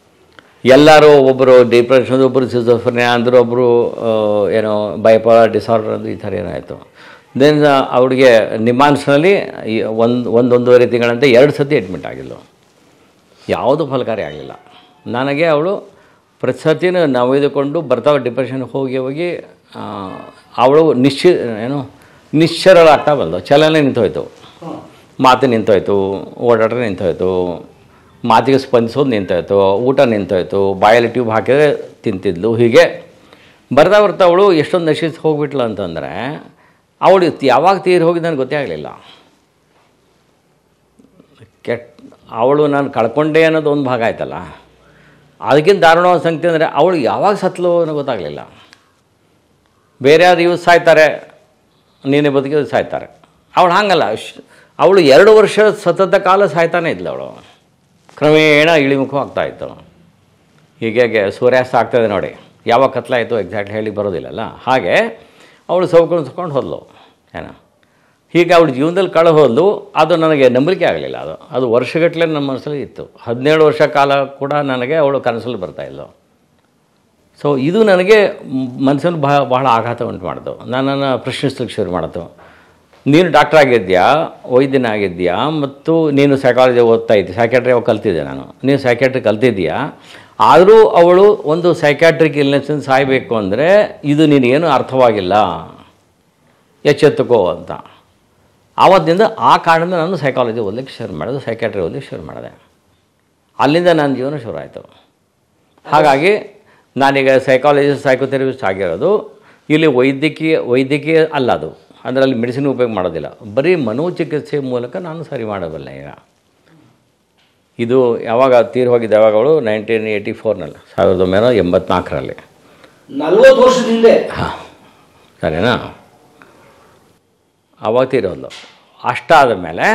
ಎಲ್ಲರೂ ಒಬ್ಬರು ಡಿಪ್ರೆಷನ್ ಒಬ್ಬರು ಸಿಜೋಫ್ರೆನಿಯಾ ಅಂದರು ಒಬ್ಬರು ಏನೋ ಬೈಪಾಲರ್ ಡಿಸಾರ್ಡರ್ ಅಂದರು ಈ ಥರ ಏನಾಯಿತು ದೆನ್ ಅವಳಿಗೆ ನಿಮಾನ್ಸ್ನಲ್ಲಿ ಒಂದು ಒಂದೊಂದೂವರೆ ತಿಂಗಳಂತೆ ಎರಡು ಸತಿ ಅಡ್ಮಿಟ್ ಆಗಿಲ್ಲ ಯಾವುದೂ ಫಲಕಾರಿ ಆಗಲಿಲ್ಲ ನನಗೆ ಅವಳು ಪ್ರತಿ ಸತಿನೂ ನಾವೊಯ್ದುಕೊಂಡು ಬರ್ತಾವೆ ಡಿಪ್ರೆಷನ್ಗೆ ಹೋಗಿ ಹೋಗಿ ಆ, ಅವಳು ನಿಶ್ಚಿ ಏನು ನಿಶ್ಚರಳಾಗ್ತಾ ಬಂದು ಚಲನೆ ನಿಂತೋಯ್ತು ಹ್ಮ್ ಮಾತು ನಿಂತೋಯ್ತು ಓಡಾಟ ನಿಂತೋಯ್ತು ಮಾತಿಗೆ ಸ್ಪಂದಿಸೋದು ನಿಂತೋಯ್ತು ಊಟ ನಿಂತೋಯ್ತು ಬಾಯಲ್ಲಿ ಟ್ಯೂಬ್ ಹಾಕಿದ್ರೆ ತಿಂತಿದ್ಲು ಹೀಗೆ ಬರ್ತಾ ಬರ್ತಾ ಅವಳು ಎಷ್ಟೊಂದು ನಶಿಸಿ ಹೋಗ್ಬಿಟ್ಲು ಅಂತಂದರೆ ಅವಳು ಯಾವಾಗ ತೀರಿ ಹೋಗಿ ನನಗೆ ಗೊತ್ತೇ ಆಗಲಿಲ್ಲ ಕೆಟ್ಟ ಅವಳು ನಾನು ಕಳ್ಕೊಂಡೆ ಅನ್ನೋದು ಒಂದು ಭಾಗ ಆಯ್ತಲ್ಲ ಅದಕ್ಕಿಂತ ದಾರುಣವಾದ ಸಂಗತಿ ಅಂದರೆ ಅವಳು ಯಾವಾಗ ಸತ್ಲು ಅನ್ನೋ ಗೊತ್ತಾಗಲಿಲ್ಲ ಬೇರೆ ಯಾರು ಇವ್ರು ಸಾಯ್ತಾರೆ ನೀನೇ ಬದುಕಿದ್ರೆ ಸಾಯ್ತಾರೆ ಅವಳು ಹಾಗಲ್ಲ ಶ್- ಅವಳು ಎರಡು ವರ್ಷ ಸತತ ಕಾಲ ಸಾಯ್ತಾನೆ ಇದ್ಲು ಅವಳು ಕ್ರಮೇಣ ಇಳಿಮುಖವಾಗ್ತಾ ಇತ್ತು ಹೀಗೆ ಸೂರ್ಯಾಸ್ತ ಆಗ್ತದೆ ನೋಡಿ ಯಾವಾಗ ಕತ್ಲಾಯಿತು ಎಕ್ಸಾಕ್ಟ್ ಹೇಳಿ ಬರೋದಿಲ್ಲಲ್ಲ ಹಾಗೆ ಅವಳು ಸೌಕೊಂಡು ಸೌಕೊಂಡು ಹೋದ್ಲು ಏನೋ ಹೀಗೆ ಅವಳು ಜೀವನದಲ್ಲಿ ಕಳೆ ಹೋದ್ಲು ಅದು ನನಗೆ ನಂಬಲಿಕೆ ಆಗಲಿಲ್ಲ ಅದು ಅದು ವರ್ಷಗಟ್ಟಲೆ ನನ್ನ ಮನಸ್ಸಲ್ಲಿ ಇತ್ತು ಹದಿನೇಳು ವರ್ಷ ಕಾಲ ಕೂಡ ನನಗೆ ಅವಳು ಕನಸಲ್ಲಿ ಬರ್ತಾಯಿದ್ಲು ಸೊ ಇದು ನನಗೆ ಮನಸ್ಸಲ್ಲಿ ಬಹ ಬಹಳ ಆಘಾತ ಉಂಟು ಮಾಡಿತು ನನ್ನನ್ನು ಪ್ರಶ್ನಿಸ್ಲಿಕ್ಕೆ ಶುರು ಮಾಡಿತು ನೀನು ಡಾಕ್ಟರ್ ಆಗಿದ್ಯಾ ವೈದ್ಯನ ಆಗಿದ್ಯಾ ಮತ್ತು ನೀನು ಸೈಕಾಲಜಿ ಓದ್ತಾ ಇದ್ದಿ ಸೈಕ್ಯಾಟ್ರಿ ಅವಾಗ ಕಲ್ತಿದ್ದೆ ನಾನು ನೀನು ಸೈಕ್ಯಾಟ್ರಿ ಕಲ್ತಿದ್ದೀಯಾ ಆದರೂ ಅವಳು ಒಂದು ಸೈಕ್ಯಾಟ್ರಿಕ್ ಇಲ್ನೆಸ್ಸಿಂದ ಸಾಯಬೇಕು ಅಂದರೆ ಇದು ನಿನಗೇನು ಅರ್ಥವಾಗಿಲ್ಲ ಎಚ್ಚೆತ್ತುಕೋ ಅಂತ ಆವತ್ತಿನಿಂದ ಆ ಕಾರಣದಿಂದ ನಾನು ಸೈಕಾಲಜಿ ಓದಲಿಕ್ಕೆ ಶುರು ಮಾಡೋದು ಸೈಕ್ಯಾಟ್ರಿ ಓದಲಿಕ್ಕೆ ಶುರು ಮಾಡಿದೆ ಅಲ್ಲಿಂದ ನನ್ನ ಜೀವನ ಶುರು ಆಯಿತು ಹಾಗಾಗಿ ನಾನೀಗ ಸೈಕಾಲಜಿಸ್ಟ್ ಸೈಕೋಥೆರಪಿಸ್ಟ್ ಆಗಿರೋದು ಇಲ್ಲಿ ವೈದ್ಯಕೀಯ ವೈದ್ಯಕೀಯ ಅಲ್ಲ ಅದು ಅಂದರೆ ಅಲ್ಲಿ ಮೆಡಿಸಿನ್ ಉಪಯೋಗ ಮಾಡೋದಿಲ್ಲ ಬರೀ ಮನೋಚಿಕಿತ್ಸೆ ಮೂಲಕ ನಾನು ಸರಿ ಮಾಡಬಲ್ಲೆ ಈಗ ಇದು ಯಾವಾಗ ತೀರಿ ಹೋಗಿದ್ದೆ ಯಾವಾಗ ಅವಳು ನೈನ್ಟೀನ್ ಏಯ್ಟಿ ಫೋರ್ನಲ್ಲಿ ಸಾವಿರದ ಒಂಬೈನೂರ ಎಂಬತ್ನಾಲ್ಕರಲ್ಲಿ ನಲ್ವತ್ತು ವರ್ಷದ ಹಿಂದೆ ಹಾಂ ಸರಿನಾ ಅವಾಗ ತೀರೋದ್ಲು ಅಷ್ಟಾದ ಮೇಲೆ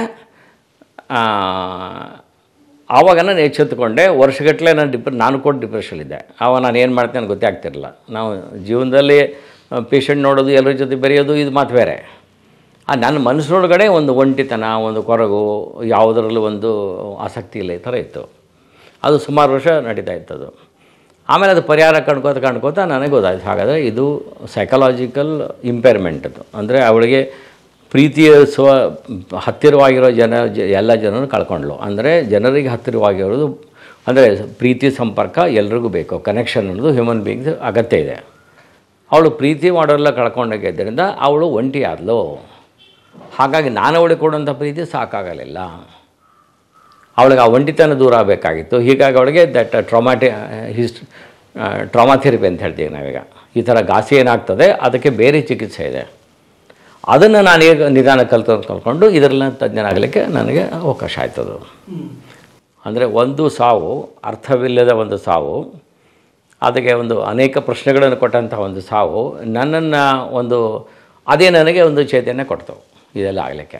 ಆವಾಗ ನಾನು ಎಚ್ಚೆತ್ತುಕೊಂಡೆ ವರ್ಷಗಟ್ಟಲೆ ನಾನು ಡಿಪ್ರೆ ನಾನು ಕೂಡ ಡಿಪ್ರೆಷಲ್ಲಿದ್ದೆ ಆವಾಗ ನಾನು ಏನು ಮಾಡ್ತೇನೆ ಅಂತ ಗೊತ್ತೇ ಆಗ್ತಿರಲಿಲ್ಲ ನಾವು ಜೀವನದಲ್ಲಿ ಪೇಷಂಟ್ ನೋಡೋದು ಎಲ್ಲರ ಜೊತೆ ಬೆರೆಯೋದು ಇದು ಮಾತು ಬೇರೆ ಆ ನನ್ನ ಮನಸ್ಸಿನೊಳಗಡೆ ಒಂದು ಒಂಟಿತನ ಒಂದು ಕೊರಗು ಯಾವುದರಲ್ಲೂ ಒಂದು ಆಸಕ್ತಿ ಇಲ್ಲ ಈ ಥರ ಇತ್ತು ಅದು ಸುಮಾರು ವರ್ಷ ನಡೀತಾ ಇತ್ತು ಅದು ಆಮೇಲೆ ಅದು ಪರಿಹಾರ ಕಂಡ್ಕೋತ ಕಂಡ್ಕೋತ ನನಗೆ ಗೊತ್ತಾಯ್ತು ಹಾಗಾದರೆ ಇದು ಸೈಕಲಾಜಿಕಲ್ ಇಂಪೇರ್ಮೆಂಟ್ ಅದು ಅಂದರೆ ಅವಳಿಗೆ ಪ್ರೀತಿಯ ಸ್ವ ಹತ್ತಿರವಾಗಿರೋ ಜನ ಜ ಎಲ್ಲ ಜನರನ್ನು ಕಳ್ಕೊಂಡ್ಲು ಅಂದರೆ ಜನರಿಗೆ ಹತ್ತಿರವಾಗಿರೋದು ಅಂದರೆ ಪ್ರೀತಿ ಸಂಪರ್ಕ ಎಲ್ರಿಗೂ ಬೇಕು ಕನೆಕ್ಷನ್ ಅನ್ನೋದು ಹ್ಯೂಮನ್ ಬೀಯಿಂಗ್ಸ್ ಅಗತ್ಯ ಇದೆ ಅವಳು ಪ್ರೀತಿ ಮಾಡೋರೆಲ್ಲ ಕಳ್ಕೊಂಡಾಗಿದ್ದರಿಂದ ಅವಳು ಒಂಟಿ ಆದ್ಲು ಹಾಗಾಗಿ ನಾನು ಅವಳಿಗೆ ಕೊಡುವಂಥ ಪ್ರೀತಿ ಸಾಕಾಗಲಿಲ್ಲ ಅವಳಿಗೆ ಆ ಒಂಟಿತನ ದೂರ ಆಗಬೇಕಾಗಿತ್ತು ಹೀಗಾಗಿ ಅವಳಿಗೆ ದಟ್ ಟ್ರಾಮಾಟಿ ಹಿಸ್ಟ್ ಟ್ರಾಮಾ ಥೆರಪಿ ಅಂತ ಹೇಳ್ತೀವಿ ನಾವೀಗ ಈ ಥರ ಘಾಸಿ ಏನಾಗ್ತದೆ ಅದಕ್ಕೆ ಬೇರೆ ಚಿಕಿತ್ಸೆ ಇದೆ ಅದನ್ನು ನಾನು ಈಗ ನಿಧಾನ ಕಲ್ತು ಕಲ್ತ್ಕೊಂಡು ಇದರಲ್ಲಿ ತಜ್ಞನಾಗಲಿಕ್ಕೆ ನನಗೆ ಅವಕಾಶ ಆಯ್ತದು ಅಂದರೆ ಒಂದು ಸಾವು ಅರ್ಥವಿಲ್ಲದ ಒಂದು ಸಾವು ಅದಕ್ಕೆ ಒಂದು ಅನೇಕ ಪ್ರಶ್ನೆಗಳನ್ನು ಕೊಟ್ಟಂಥ ಒಂದು ಸಾವು ನನ್ನನ್ನು ಒಂದು ಅದೇ ನನಗೆ ಒಂದು ಚೈತನ್ಯ ಕೊಡ್ತು ಇದೆಲ್ಲ ಆಗಲಿಕ್ಕೆ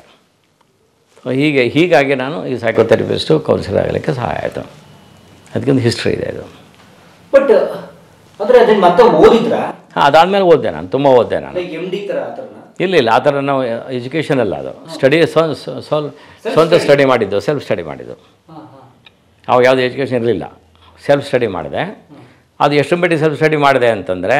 ಹೀಗೆ ಹೀಗಾಗಿ ನಾನು ಈ ಸೈಕೋಥೆರಪಿಸ್ಟು ಕೌನ್ಸಿಲರ್ ಆಗಲಿಕ್ಕೆ ಸಹಾಯ ಆಯಿತು ಅದಕ್ಕೊಂದು ಹಿಸ್ಟ್ರಿ ಇದೆ ಇದು ಬಟ್ ಅಂದ್ರೆ ಅದನ್ನ ಮತ್ತೆ ಓದಿದ್ರ ಹಾಂ ಅದಾದಮೇಲೆ ಓದಿದೆ ನಾನು ತುಂಬ ಓದಿದೆ ನಾನು ಲೈಕ್ ಎಮ್ ಡಿ ತರ ಆ ಥರನ ಇಲ್ಲ ಇಲ್ಲ ಆ ಥರ ನಾವು ಎಜುಕೇಷನ್ ಅಲ್ಲ ಅದು ಸ್ಟಡಿ ಸ್ವಲ್ ಸ್ವಂತ ಸ್ಟಡಿ ಮಾಡಿದ್ದು ಸೆಲ್ಫ್ ಸ್ಟಡಿ ಮಾಡಿದ್ದು ಹಾಂ ಹಾಂ ಅವಾಗ ಯಾವುದೇ ಎಜುಕೇಷನ್ ಇರಲಿಲ್ಲ ಸೆಲ್ಫ್ ಸ್ಟಡಿ ಮಾಡಿದೆ ಅದು ಎಷ್ಟು ಮಟ್ಟಿಗೆ ಸೆಲ್ಫ್ ಸ್ಟಡಿ ಮಾಡಿದೆ ಅಂತಂದರೆ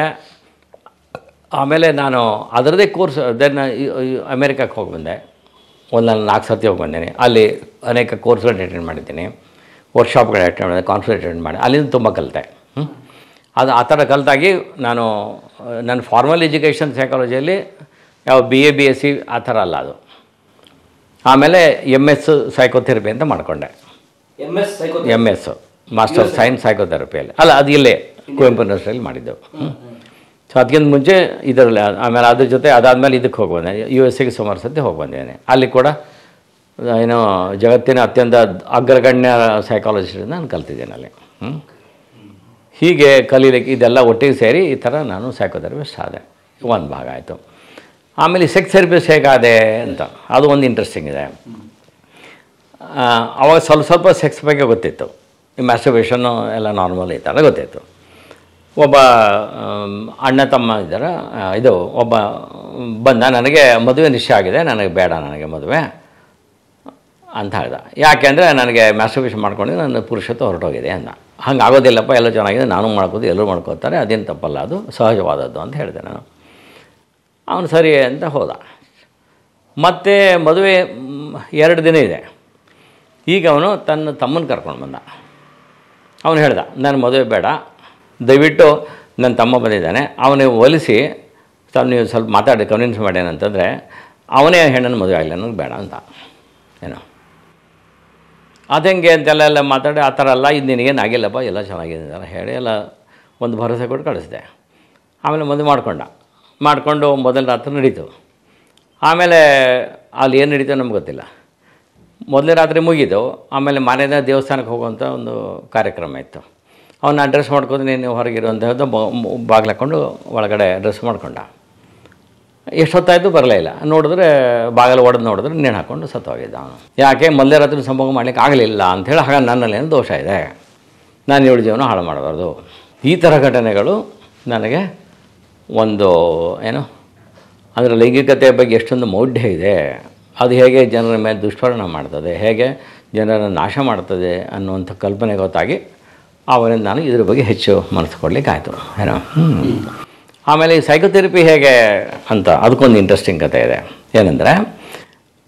ಆಮೇಲೆ ನಾನು ಅದರದೇ ಕೋರ್ಸ್ ದೆನ್ ಅಮೇರಿಕಕ್ಕೆ ಹೋಗಿ ಬಂದೆ ಒಂದು ನಾನು ನಾಲ್ಕು ಸರ್ತಿ ಹೋಗಿ ಬಂದೇನೆ ಅಲ್ಲಿ ಅನೇಕ ಕೋರ್ಸ್ಗಳನ್ನ ಅಟೆಂಡ್ ಮಾಡಿದ್ದೀನಿ ವರ್ಕ್ಶಾಪ್ಗಳು ಅಟೆಂಡ್ ಮಾಡಿದೆ ಕಾನ್ಫರೆನ್ಸ್ ಅಟೆಂಡ್ ಮಾಡಿ ಅಲ್ಲಿಂದ ತುಂಬ ಕಲಿತೆ ಹ್ಮ್. ಅದು ಆ ಥರ ಕಲಿತಾಗಿ ನಾನು ಆ, ನನ್ನ ಫಾರ್ಮಲ್ ಎಜುಕೇಷನ್ ಸೈಕಾಲಜಿಯಲ್ಲಿ ಯಾವ B A B S C ಆ ಥರ ಅಲ್ಲ ಅದು ಆಮೇಲೆ ಎಮ್ ಎಸ್ ಸೈಕೋಥೆರಪಿ ಅಂತ ಮಾಡಿಕೊಂಡೆ M S psycho M S master of science ಸೈಕೋಥೆರಪಿಯಲ್ಲಿ ಅಲ್ಲ ಅದು ಇಲ್ಲೇ ಕುವೆಂಪು ಯೂನಿವರ್ಸಿಟಿಯಲ್ಲಿ ಮಾಡಿದ್ದೆವು ಸೊ ಅದಕ್ಕಿಂತ ಮುಂಚೆ ಇದರಲ್ಲಿ ಆಮೇಲೆ ಅದ್ರ ಜೊತೆ ಅದಾದಮೇಲೆ ಇದಕ್ಕೆ ಹೋಗಿ ಬಂದೆ ಯು ಎಸ್ ಸಿಗೆ ಸುಮಾರು ಸತಿ ಹೋಗಿ ಬಂದಿದ್ದೇನೆ ಅಲ್ಲಿ ಕೂಡ ಏನು ಜಗತ್ತಿನ ಅತ್ಯಂತ ಅಗ್ರಗಣ್ಯ ಸೈಕಾಲಜಿಸ್ಟಿಂದ ನಾನು ಕಲ್ತಿದ್ದೇನೆ ಅಲ್ಲಿ ಹ್ಮ್. ಹೀಗೆ ಕಲೀಲಿಕ್ಕೆ ಇದೆಲ್ಲ ಒಟ್ಟಿಗೆ ಸೇರಿ ಈ ಥರ ನಾನು ಸೈಕೋಥೆರಪಿಸ್ಟ್ ಆದೆ ಒಂದು ಭಾಗ ಆಯಿತು ಆಮೇಲೆ ಸೆಕ್ಸ್ ಥೆರಪಿಸ್ಟ್ ಹೇಗಾದೆ ಅಂತ ಅದು ಒಂದು ಇಂಟ್ರೆಸ್ಟಿಂಗ್ ಇದೆ ಆ, ಅವಾಗ ಸ್ವಲ್ಪ ಸ್ವಲ್ಪ ಸೆಕ್ಸ್ ಬಗ್ಗೆ ಗೊತ್ತಿತ್ತು ಈ ಮ್ಯಾಸ್ಟರ್ಬೇಷನ್ನು ಎಲ್ಲ ನಾರ್ಮಲ್ ಈ ಥರ ಗೊತ್ತಿತ್ತು ಒಬ್ಬ ಆಮ್, ಅಣ್ಣ ತಮ್ಮ ಇದ್ದಾರೆ ಆ, ಇದು ಒಬ್ಬ ಬಂದ ನನಗೆ ಮದುವೆ ನಿಶ್ಚಯ ಆಗಿದೆ ನನಗೆ ಬೇಡ ನನಗೆ ಮದುವೆ ಅಂತ ಹೇಳ್ದ ಯಾಕೆಂದರೆ ನನಗೆ ಮ್ಯಾಸ್ಟರ್ಬೇಷನ್ ಮಾಡ್ಕೊಂಡು ನನ್ನ ಪುರುಷತ್ವ ಹೊರಟೋಗಿದೆ ಅಂದ ಹಂಗೆ ಆಗೋದಿಲ್ಲಪ್ಪ ಎಲ್ಲ ಚೆನ್ನಾಗಿದೆ ನಾನು ಮಾಡ್ಕೋದು ಎಲ್ಲರೂ ಮಾಡ್ಕೋತಾರೆ ಅದೇನು ತಪ್ಪಲ್ಲ ಅದು ಸಹಜವಾದದ್ದು ಅಂತ ಹೇಳಿದೆ ನಾನು ಅವನು ಸರಿ ಅಂತ ಹೋದ ಮತ್ತು ಮದುವೆ ಮ್, ಎರಡು ದಿನ ಇದೆ ಈಗ ಅವನು ತನ್ನ ತಮ್ಮನ ಕರ್ಕೊಂಡು ಬಂದ ಅವನು ಹೇಳ್ದ ನನ್ನ ಮದುವೆ ಬೇಡ ದಯವಿಟ್ಟು ನನ್ನ ತಮ್ಮ ಬಂದಿದ್ದಾನೆ ಅವನಿಗೆ ಒಲಿಸಿ ತಾನು ನೀವು ಸ್ವಲ್ಪ ಮಾತಾಡಿ ಕನ್ವಿನ್ಸ್ ಮಾಡಿ ಏನಂತಂದರೆ ಅವನೇ ಹೆಣ್ಣನ್ನು ಮದುವೆ ಆಗಲಿ ನನಗೆ ಬೇಡ ಅಂತ ಏನೋ ಅದೆಂಗೆ ಅಂತೆಲ್ಲ ಎಲ್ಲ ಮಾತಾಡಿ ಆ ಥರ ಅಲ್ಲ ಇದು ನಿನಗೇನು ಆಗಿಲ್ಲಪ್ಪ ಎಲ್ಲ ಚೆನ್ನಾಗಿದೆ ಅಂತ ಹೇಳಿ ಎಲ್ಲ ಒಂದು ಭರವಸೆ ಕೊಟ್ಟು ಕಳಿಸಿದೆ ಆಮೇಲೆ ಮದುವೆ ಮಾಡ್ಕೊಂಡ ಮಾಡಿಕೊಂಡು ಮೊದಲ ರಾತ್ರಿ ನಡೀತು ಆಮೇಲೆ ಅಲ್ಲಿ ಏನು ನಡೀತೋ ನಮ್ಗೆ ಗೊತ್ತಿಲ್ಲ ಮೊದಲನೇ ರಾತ್ರಿ ಮುಗೀತು ಆಮೇಲೆ ಮನೆಯಿಂದ ದೇವಸ್ಥಾನಕ್ಕೆ ಹೋಗುವಂಥ ಒಂದು ಕಾರ್ಯಕ್ರಮ ಇತ್ತು ಅವನ್ನ ಡ್ರೆಸ್ ಮಾಡ್ಕೊಂಡು ನೀನು ಹೊರಗಿರುವಂಥದ್ದು ಬಾಗಿಲು ಹಾಕ್ಕೊಂಡು ಒಳಗಡೆ ಡ್ರೆಸ್ ಮಾಡ್ಕೊಂಡ ಎಷ್ಟೊತ್ತಾಯಿತು ಬರಲೇ ಇಲ್ಲ ನೋಡಿದ್ರೆ ಬಾಗಿಲು ಒಡೆದು ನೋಡಿದ್ರೆ ನೇಣು ಹಾಕ್ಕೊಂಡು ಸತ್ತೋಗಿದ್ದ ಅವನು ಯಾಕೆ ಮೊದಲೇ ರಾತ್ರಿ ಸಂಭೋಗ ಮಾಡ್ಲಿಕ್ಕೆ ಆಗಲಿಲ್ಲ ಅಂಥೇಳಿ ಹಾಗೆ ನನ್ನಲ್ಲೇನು ದೋಷ ಇದೆ ನಾನು ಇವಳ ಜೀವನ ಹಾಳು ಮಾಡಬಾರ್ದು ಈ ಥರ ಘಟನೆಗಳು ನನಗೆ ಒಂದು ಏನು ಅಂದರೆ ಲೈಂಗಿಕತೆಯ ಬಗ್ಗೆ ಎಷ್ಟೊಂದು ಮೌಢ್ಯ ಇದೆ ಅದು ಹೇಗೆ ಜನರ ಮೇಲೆ ದುಷ್ಪರಿಣಾಮ ಮಾಡ್ತದೆ ಹೇಗೆ ಜನರನ್ನು ನಾಶ ಮಾಡ್ತದೆ ಅನ್ನುವಂಥ ಕಲ್ಪನೆ ಗೊತ್ತಾಗಿ ಆವಾಗಿಂದ ನಾನು ಇದ್ರ ಬಗ್ಗೆ ಹೆಚ್ಚು ಮನಸ್ಸು ಕೊಡಲಿಕ್ಕೆ ಆಯಿತು ಏನೋ ಹ್ಮ್. ಆಮೇಲೆ ಈ ಸೈಕೋಥೆರಪಿ ಹೇಗೆ ಅಂತ ಅದಕ್ಕೊಂದು ಇಂಟ್ರೆಸ್ಟಿಂಗ್ ಕಥೆ ಇದೆ ಏನಂದರೆ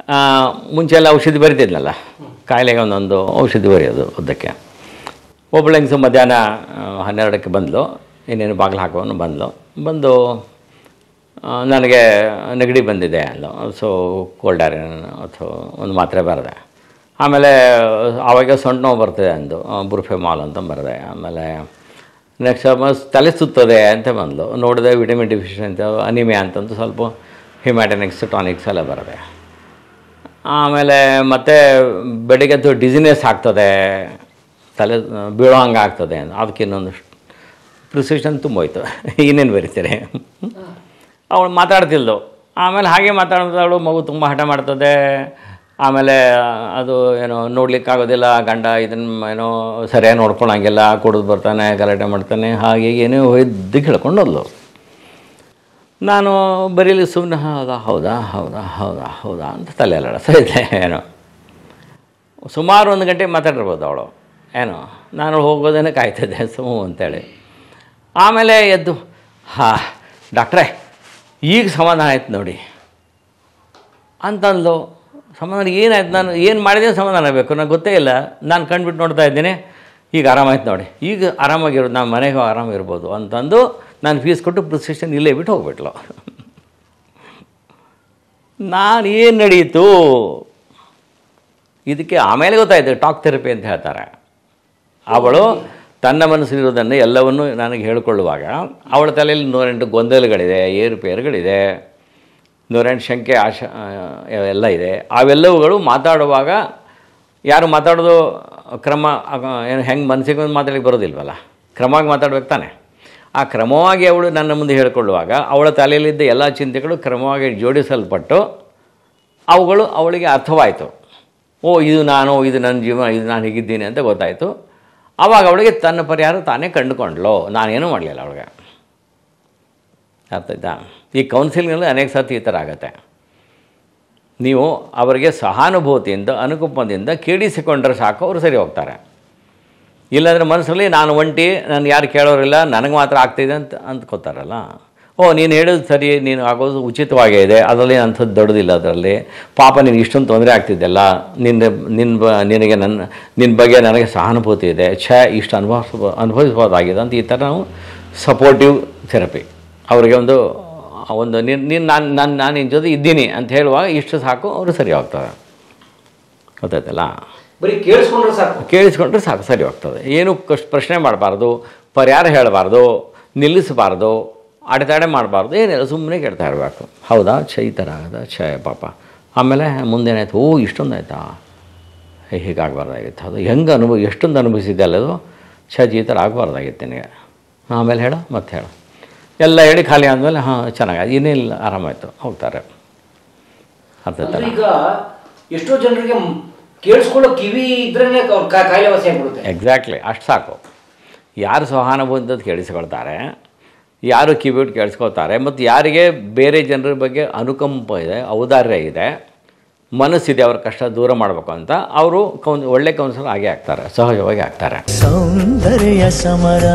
ಆ, ಮುಂಚೆ ಎಲ್ಲ ಔಷಧಿ ಬರಿತಿದ್ನಲ್ಲ ಕಾಯಿಲೆಗೆ ಒಂದೊಂದು ಔಷಧಿ ಬರೆಯೋದು ಉದ್ದಕ್ಕೆ ಒಬ್ಬಳು ಹೆಂಗಸು ಮಧ್ಯಾಹ್ನ ಆ, ಹನ್ನೆರಡಕ್ಕೆ ಬಂದಳು ಇನ್ನೇನು ಬಾಗಿಲು ಹಾಕೋನು ಬಂದಳು ಬಂದು ಆ, ನನಗೆ ನೆಗಡಿ ಬಂದಿದೆ ಅಂದು ಸೊ ಕೋಲ್ಡ್ ಅಥವಾ ಒಂದು ಮಾತ್ರೆ ಬರೆದೆ ಆಮೇಲೆ ಆವಾಗ ಸೊಂಟ ನೋವು ಬರ್ತದೆ ಅಂದು ಬುರ್ಫೆ ಮಾಲ್ ಅಂತ ಬರೆದೆ ಆಮೇಲೆ ನೆಕ್ಸ್ಟ್ ತಲೆ ಸುತ್ತದೆ ಅಂತ ಬಂದಳು ನೋಡಿದೆ ವಿಟಮಿನ್ ಡಿಫಿಷಿಯನ್ಸಿ ಅನಿಮಿಯಾ ಅಂತಂದು ಸ್ವಲ್ಪ ಹಿಮ್ಯಾಟನಿಕ್ಸ್ ಟಾನಿಕ್ಸ್ ಎಲ್ಲ ಬರೆದೆ ಆಮೇಲೆ ಮತ್ತೆ ಬೆಳಿಗ್ಗೆ ಎದ್ದು ಡಿಸಿನೆಸ್ ಆಗ್ತದೆ ತಲೆ ಬೀಳೋ ಹಂಗೆ ಆಗ್ತದೆ ಅದಕ್ಕೆ ಇನ್ನೊಂದು ಪ್ರಿಸಿಷನ್ ತುಂಬೋಯ್ತು ಇನ್ನೇನು ಬರೀತಾರೆ ಅವಳು ಮಾತಾಡ್ತಿಲ್ದು ಆಮೇಲೆ ಹಾಗೆ ಮಾತಾಡ್ತಾಳು ಮಗು ತುಂಬ ಹಠ ಮಾಡ್ತದೆ ಆಮೇಲೆ ಅದು ಏನೋ ನೋಡ್ಲಿಕ್ಕಾಗೋದಿಲ್ಲ ಗಂಡ ಇದನ್ನು ಏನೋ ಸರಿಯಾಗಿ ನೋಡ್ಕೊಳಂಗಿಲ್ಲ ಕುಡಿದು ಬರ್ತಾನೆ ಗಲಾಟೆ ಮಾಡ್ತಾನೆ ಹಾಗೆ ಏನೋ ಒಯ್ದು ಕೇಳ್ಕೊಂಡೋದ್ಲು ನಾನು ಬರೀಲಿ ಸುಮ್ಮನೆ ಹೌದಾ ಹೌದಾ ಹೌದಾ ಹೌದಾ ಹೌದಾ ಅಂತ ತಲೆ ಅಲ್ಲಾಡಿಸ್ತಾ ಏನೋ ಸುಮಾರು ಒಂದು ಗಂಟೆ ಮಾತಾಡಿರ್ಬೋದು ಅವಳು ಏನೋ ನಾನು ಹೋಗೋದೇನೆ ಕಾಯ್ತಿದ್ದೆ ಸುಮ್ಮು ಅಂತೇಳಿ ಆಮೇಲೆ ಎದ್ದು ಹಾಂ ಡಾಕ್ಟ್ರೇ ಈಗ ಸಮಾಧಾನ ಆಯ್ತು ನೋಡಿ ಅಂತಂದು ಸಮಾಧಾನ ಏನಾಯ್ತು ನಾನು ಏನು ಮಾಡಿದೆ ಸಮಾಧಾನ ಬೇಕು ನನಗೆ ಗೊತ್ತೇ ಇಲ್ಲ ನಾನು ಕಂಡುಬಿಟ್ಟು ನೋಡ್ತಾ ಇದ್ದೀನಿ ಈಗ ಆರಾಮಾಯ್ತು ನೋಡಿ ಈಗ ಆರಾಮಾಗಿರೋದು ನಾನು ಮನೆಗೆ ಆರಾಮಿರ್ಬೋದು ಅಂತಂದು ನಾನು ಫೀಸ್ ಕೊಟ್ಟು ಪ್ರಿಸ್ಕ್ರಿಪ್ಷನ್ ಇಲ್ಲೇ ಬಿಟ್ಟು ಹೋಗ್ಬಿಟ್ಲು ನಾನು ಏನು ನಡೀತು ಇದಕ್ಕೆ ಆಮೇಲೆ ಗೊತ್ತಾಯಿತು ಟಾಕ್ ಥೆರಪಿ ಅಂತ ಹೇಳ್ತಾರೆ ಅವಳು ತನ್ನ ಮನಸ್ಸಿರೋದನ್ನು ಎಲ್ಲವನ್ನೂ ನನಗೆ ಹೇಳಿಕೊಳ್ಳುವಾಗ ಅವಳ ತಲೆಯಲ್ಲಿ ನೂರೆಂಟು ಗೊಂದಲಗಳಿದೆ ಏರುಪೇರುಗಳಿದೆ ನೂರೆಂಟು ಶಂಕೆ ಆಶ ಆ, ಎಲ್ಲ ಇದೆ ಅವೆಲ್ಲವುಗಳು ಮಾತಾಡುವಾಗ ಯಾರು ಮಾತಾಡೋದು ಕ್ರಮ ಆಗ ಏನು ಹೆಂಗೆ ಮನಸ್ಸಿಗೆ ಒಂದು ಮಾತಾಡಲಿಕ್ಕೆ ಬರೋದಿಲ್ವಲ್ಲ ಕ್ರಮವಾಗಿ ಮಾತಾಡ್ಬೇಕು ತಾನೆ ಆ ಕ್ರಮವಾಗಿ ಅವಳು ನನ್ನ ಮುಂದೆ ಹೇಳಿಕೊಳ್ಳುವಾಗ ಅವಳ ತಲೆಯಲ್ಲಿದ್ದ ಎಲ್ಲ ಚಿಂತೆಗಳು ಕ್ರಮವಾಗಿ ಜೋಡಿಸಲ್ಪಟ್ಟು ಅವುಗಳು ಅವಳಿಗೆ ಅರ್ಥವಾಯಿತು ಓ ಇದು ನಾನು ಇದು ನನ್ನ ಜೀವನ ಇದು ನಾನು ಹೀಗಿದ್ದೀನಿ ಅಂತ ಗೊತ್ತಾಯಿತು ಆವಾಗ ಅವಳಿಗೆ ತನ್ನ ಪರಿಹಾರ ತಾನೇ ಕಂಡುಕೊಂಡ್ಲು ನಾನೇನೂ ಮಾಡಲಿಲ್ಲ ಅವಳಿಗೆ ಅರ್ಥ ಆಯ್ತಾ ಈ ಕೌನ್ಸಿಲಿಂಗಲ್ಲಿ ಅನೇಕ ಸರ್ತಿ ಈ ಥರ ಆಗುತ್ತೆ ನೀವು ಅವರಿಗೆ ಸಹಾನುಭೂತಿಯಿಂದ ಅನುಕಂಪದಿಂದ ಕೇಳಿಸಿಕೊಂಡ್ರೆ ಸಾಕು ಅವರು ಸರಿ ಹೋಗ್ತಾರೆ ಇಲ್ಲಾಂದರೆ ಮನಸ್ಸಲ್ಲಿ ನಾನು ಒಂಟಿ ನಾನು ಯಾರು ಕೇಳೋರಿಲ್ಲ ನನಗೆ ಮಾತ್ರ ಆಗ್ತಿದೆ ಅಂತ ಅಂದ್ಕೋತಾರಲ್ಲ ಓ ನೀನು ಹೇಳೋದು ಸರಿ ನೀನು ಆಗೋದು ಉಚಿತವಾಗೇ ಇದೆ ಅದರಲ್ಲಿ ಅಂಥದ್ದು ದೊಡ್ಡದಿಲ್ಲ ಅದರಲ್ಲಿ ಪಾಪ ನಿನಗೆ ಇಷ್ಟೊಂದು ತೊಂದರೆ ಆಗ್ತಿದ್ದೆಲ್ಲ ನಿನ್ನ ನಿನ್ನ ಬ ನಿನಗೆ ನನ್ನ ನಿನ್ನ ಬಗ್ಗೆ ನನಗೆ ಸಹಾನುಭೂತಿ ಇದೆ ಛ ಇಷ್ಟು ಅನುಭವಿಸ್ಬೋ ಅನುಭವಿಸ್ಬೋದಾಗಿದೆ ಅಂತ ಈ ಥರ ನಾವು ಸಪೋರ್ಟಿವ್ ಥೆರಪಿ ಅವರಿಗೆ ಒಂದು ಒಂದು ನೀನು ನೀನು ನಾನು ನಾನು ನಾನು ನಿನ್ನ ಜೊತೆ ಇದ್ದೀನಿ ಅಂತ ಹೇಳುವಾಗ ಇಷ್ಟು ಸಾಕು ಅವರು ಸರಿ ಹೋಗ್ತಾರೆ ಗೊತ್ತಾಯ್ತಲ್ಲ ಬರೀ ಕೇಳಿಸ್ಕೊಂಡ್ರೆ ಸಾಕು ಕೇಳಿಸ್ಕೊಂಡ್ರೆ ಸಾಕು ಸರಿ ಹೋಗ್ತದೆ ಏನು ಕಷ್ಟ ಪ್ರಶ್ನೆ ಮಾಡಬಾರ್ದು ಪರಿಹಾರ ಹೇಳಬಾರ್ದು ನಿಲ್ಲಿಸಬಾರ್ದು ಅಡೆತಡೆ ಮಾಡಬಾರ್ದು ಏನಿಲ್ಲ ಸುಮ್ಮನೆ ಕೇಳ್ತಾ ಇರಬೇಕು ಹೌದಾ ಛ ಈ ಥರ ಆಗದ ಛ ಪಾಪ ಆಮೇಲೆ ಮುಂದೇನಾಯ್ತು ಓ ಇಷ್ಟೊಂದು ಆಯ್ತಾ ಹೇ ಹೀಗಾಗಬಾರ್ದಾಗಿತ್ತು ಅದು ಹೆಂಗೆ ಅನುಭವ ಎಷ್ಟೊಂದು ಅನುಭವಿಸಿದ್ದೆ ಅಲ್ಲದು ಛ ಜಿ ಈ ಥರ ಆಗಬಾರ್ದಾಗಿತ್ತು ನಿನಗೆ ಆಮೇಲೆ ಹೇಳು ಮತ್ತೆ ಹೇಳು ಎಲ್ಲ ಹೇಳಿ ಖಾಲಿ ಆದಮೇಲೆ ಹಾಂ ಚೆನ್ನಾಗಿ ಇನ್ನೇನಿಲ್ಲ ಆರಾಮಾಯಿತು ಹೋಗ್ತಾರೆ ಅರ್ಥ ಅಂದ್ರೆ ಆಯ್ತಲ್ಲ ಈಗ ಎಷ್ಟೋ ಜನರಿಗೆ ಮ್- ಕೇಳಿಸ್ಕೊಳ್ಳೋ ಕಿವಿ ಇದ್ರೇನೆ ಅವ್ರ ಕಾ- ಕಾಯಿಲೆ ವಾಸಿ ಆಗ್ಬಿಡುತ್ತೆ ಎಕ್ಸಾಕ್ಟ್ಲಿ ಅಷ್ಟು ಸಾಕು ಯಾರು ಸಹಾನುಭೂತಿ ಕೇಳಿಸ್ಕೊಳ್ತಾರೆ ಯಾರು ಕಿವಿಟ್ಟು ಕೇಳಿಸ್ಕೊಳ್ತಾರೆ ಮತ್ತು ಯಾರಿಗೆ ಬೇರೆ ಜನರ ಬಗ್ಗೆ ಅನುಕಂಪ ಇದೆ ಔದಾರ್ಯ ಇದೆ ಮನಸ್ಸಿದೆ ಅವ್ರ ಕಷ್ಟ ದೂರ ಮಾಡಬೇಕು ಅಂತ ಅವರು ಕೌನ್ ಒಳ್ಳೆ ಕೌನ್ಸಿಲರ್ ಆಗೇ ಆಗ್ತಾರೆ ಸಹಜವಾಗಿ ಆಗ್ತಾರೆ ಸೌಂದರ್ಯ ಸಮರ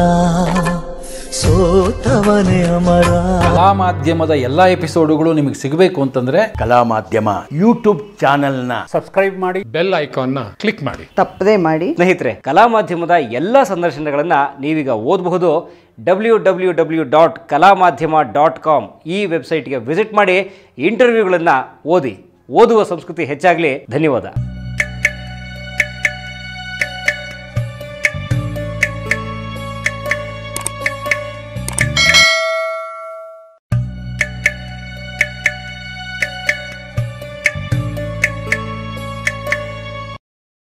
ಸೋತವನೇ ಅಮರ ಕಲಾ ಮಾಧ್ಯಮದ ಎಲ್ಲಾ ಎಪಿಸೋಡುಗಳು ನಿಮಗೆ ಸಿಗಬೇಕು ಅಂತಂದ್ರೆ ಕಲಾ ಮಾಧ್ಯಮ ಯೂಟ್ಯೂಬ್ ಚಾನೆಲ್ನ ಬೆಲ್ ಐಕಾನ್ನ ಕ್ಲಿಕ್ ಮಾಡಿ ತಪ್ಪದೇ ಮಾಡಿ ಸ್ನೇಹಿತರೆ ಕಲಾ ಮಾಧ್ಯಮದ ಎಲ್ಲ ಸಂದರ್ಶನಗಳನ್ನು ನೀವೀಗ ಓದಬಹುದು ಡಬ್ಲ್ಯೂ ಡಬ್ಲ್ಯೂ ಡಬ್ಲ್ಯೂ ಡಾಟ್ ಕಲಾ ಮಾಧ್ಯಮ ಡಾಟ್ ಕಾಮ್ ಈ ವೆಬ್ಸೈಟ್ಗೆ ವಿಸಿಟ್ ಮಾಡಿ ಇಂಟರ್ವ್ಯೂಗಳನ್ನು ಓದಿ ಓದುವ ಸಂಸ್ಕೃತಿ ಹೆಚ್ಚಾಗಲಿ ಧನ್ಯವಾದ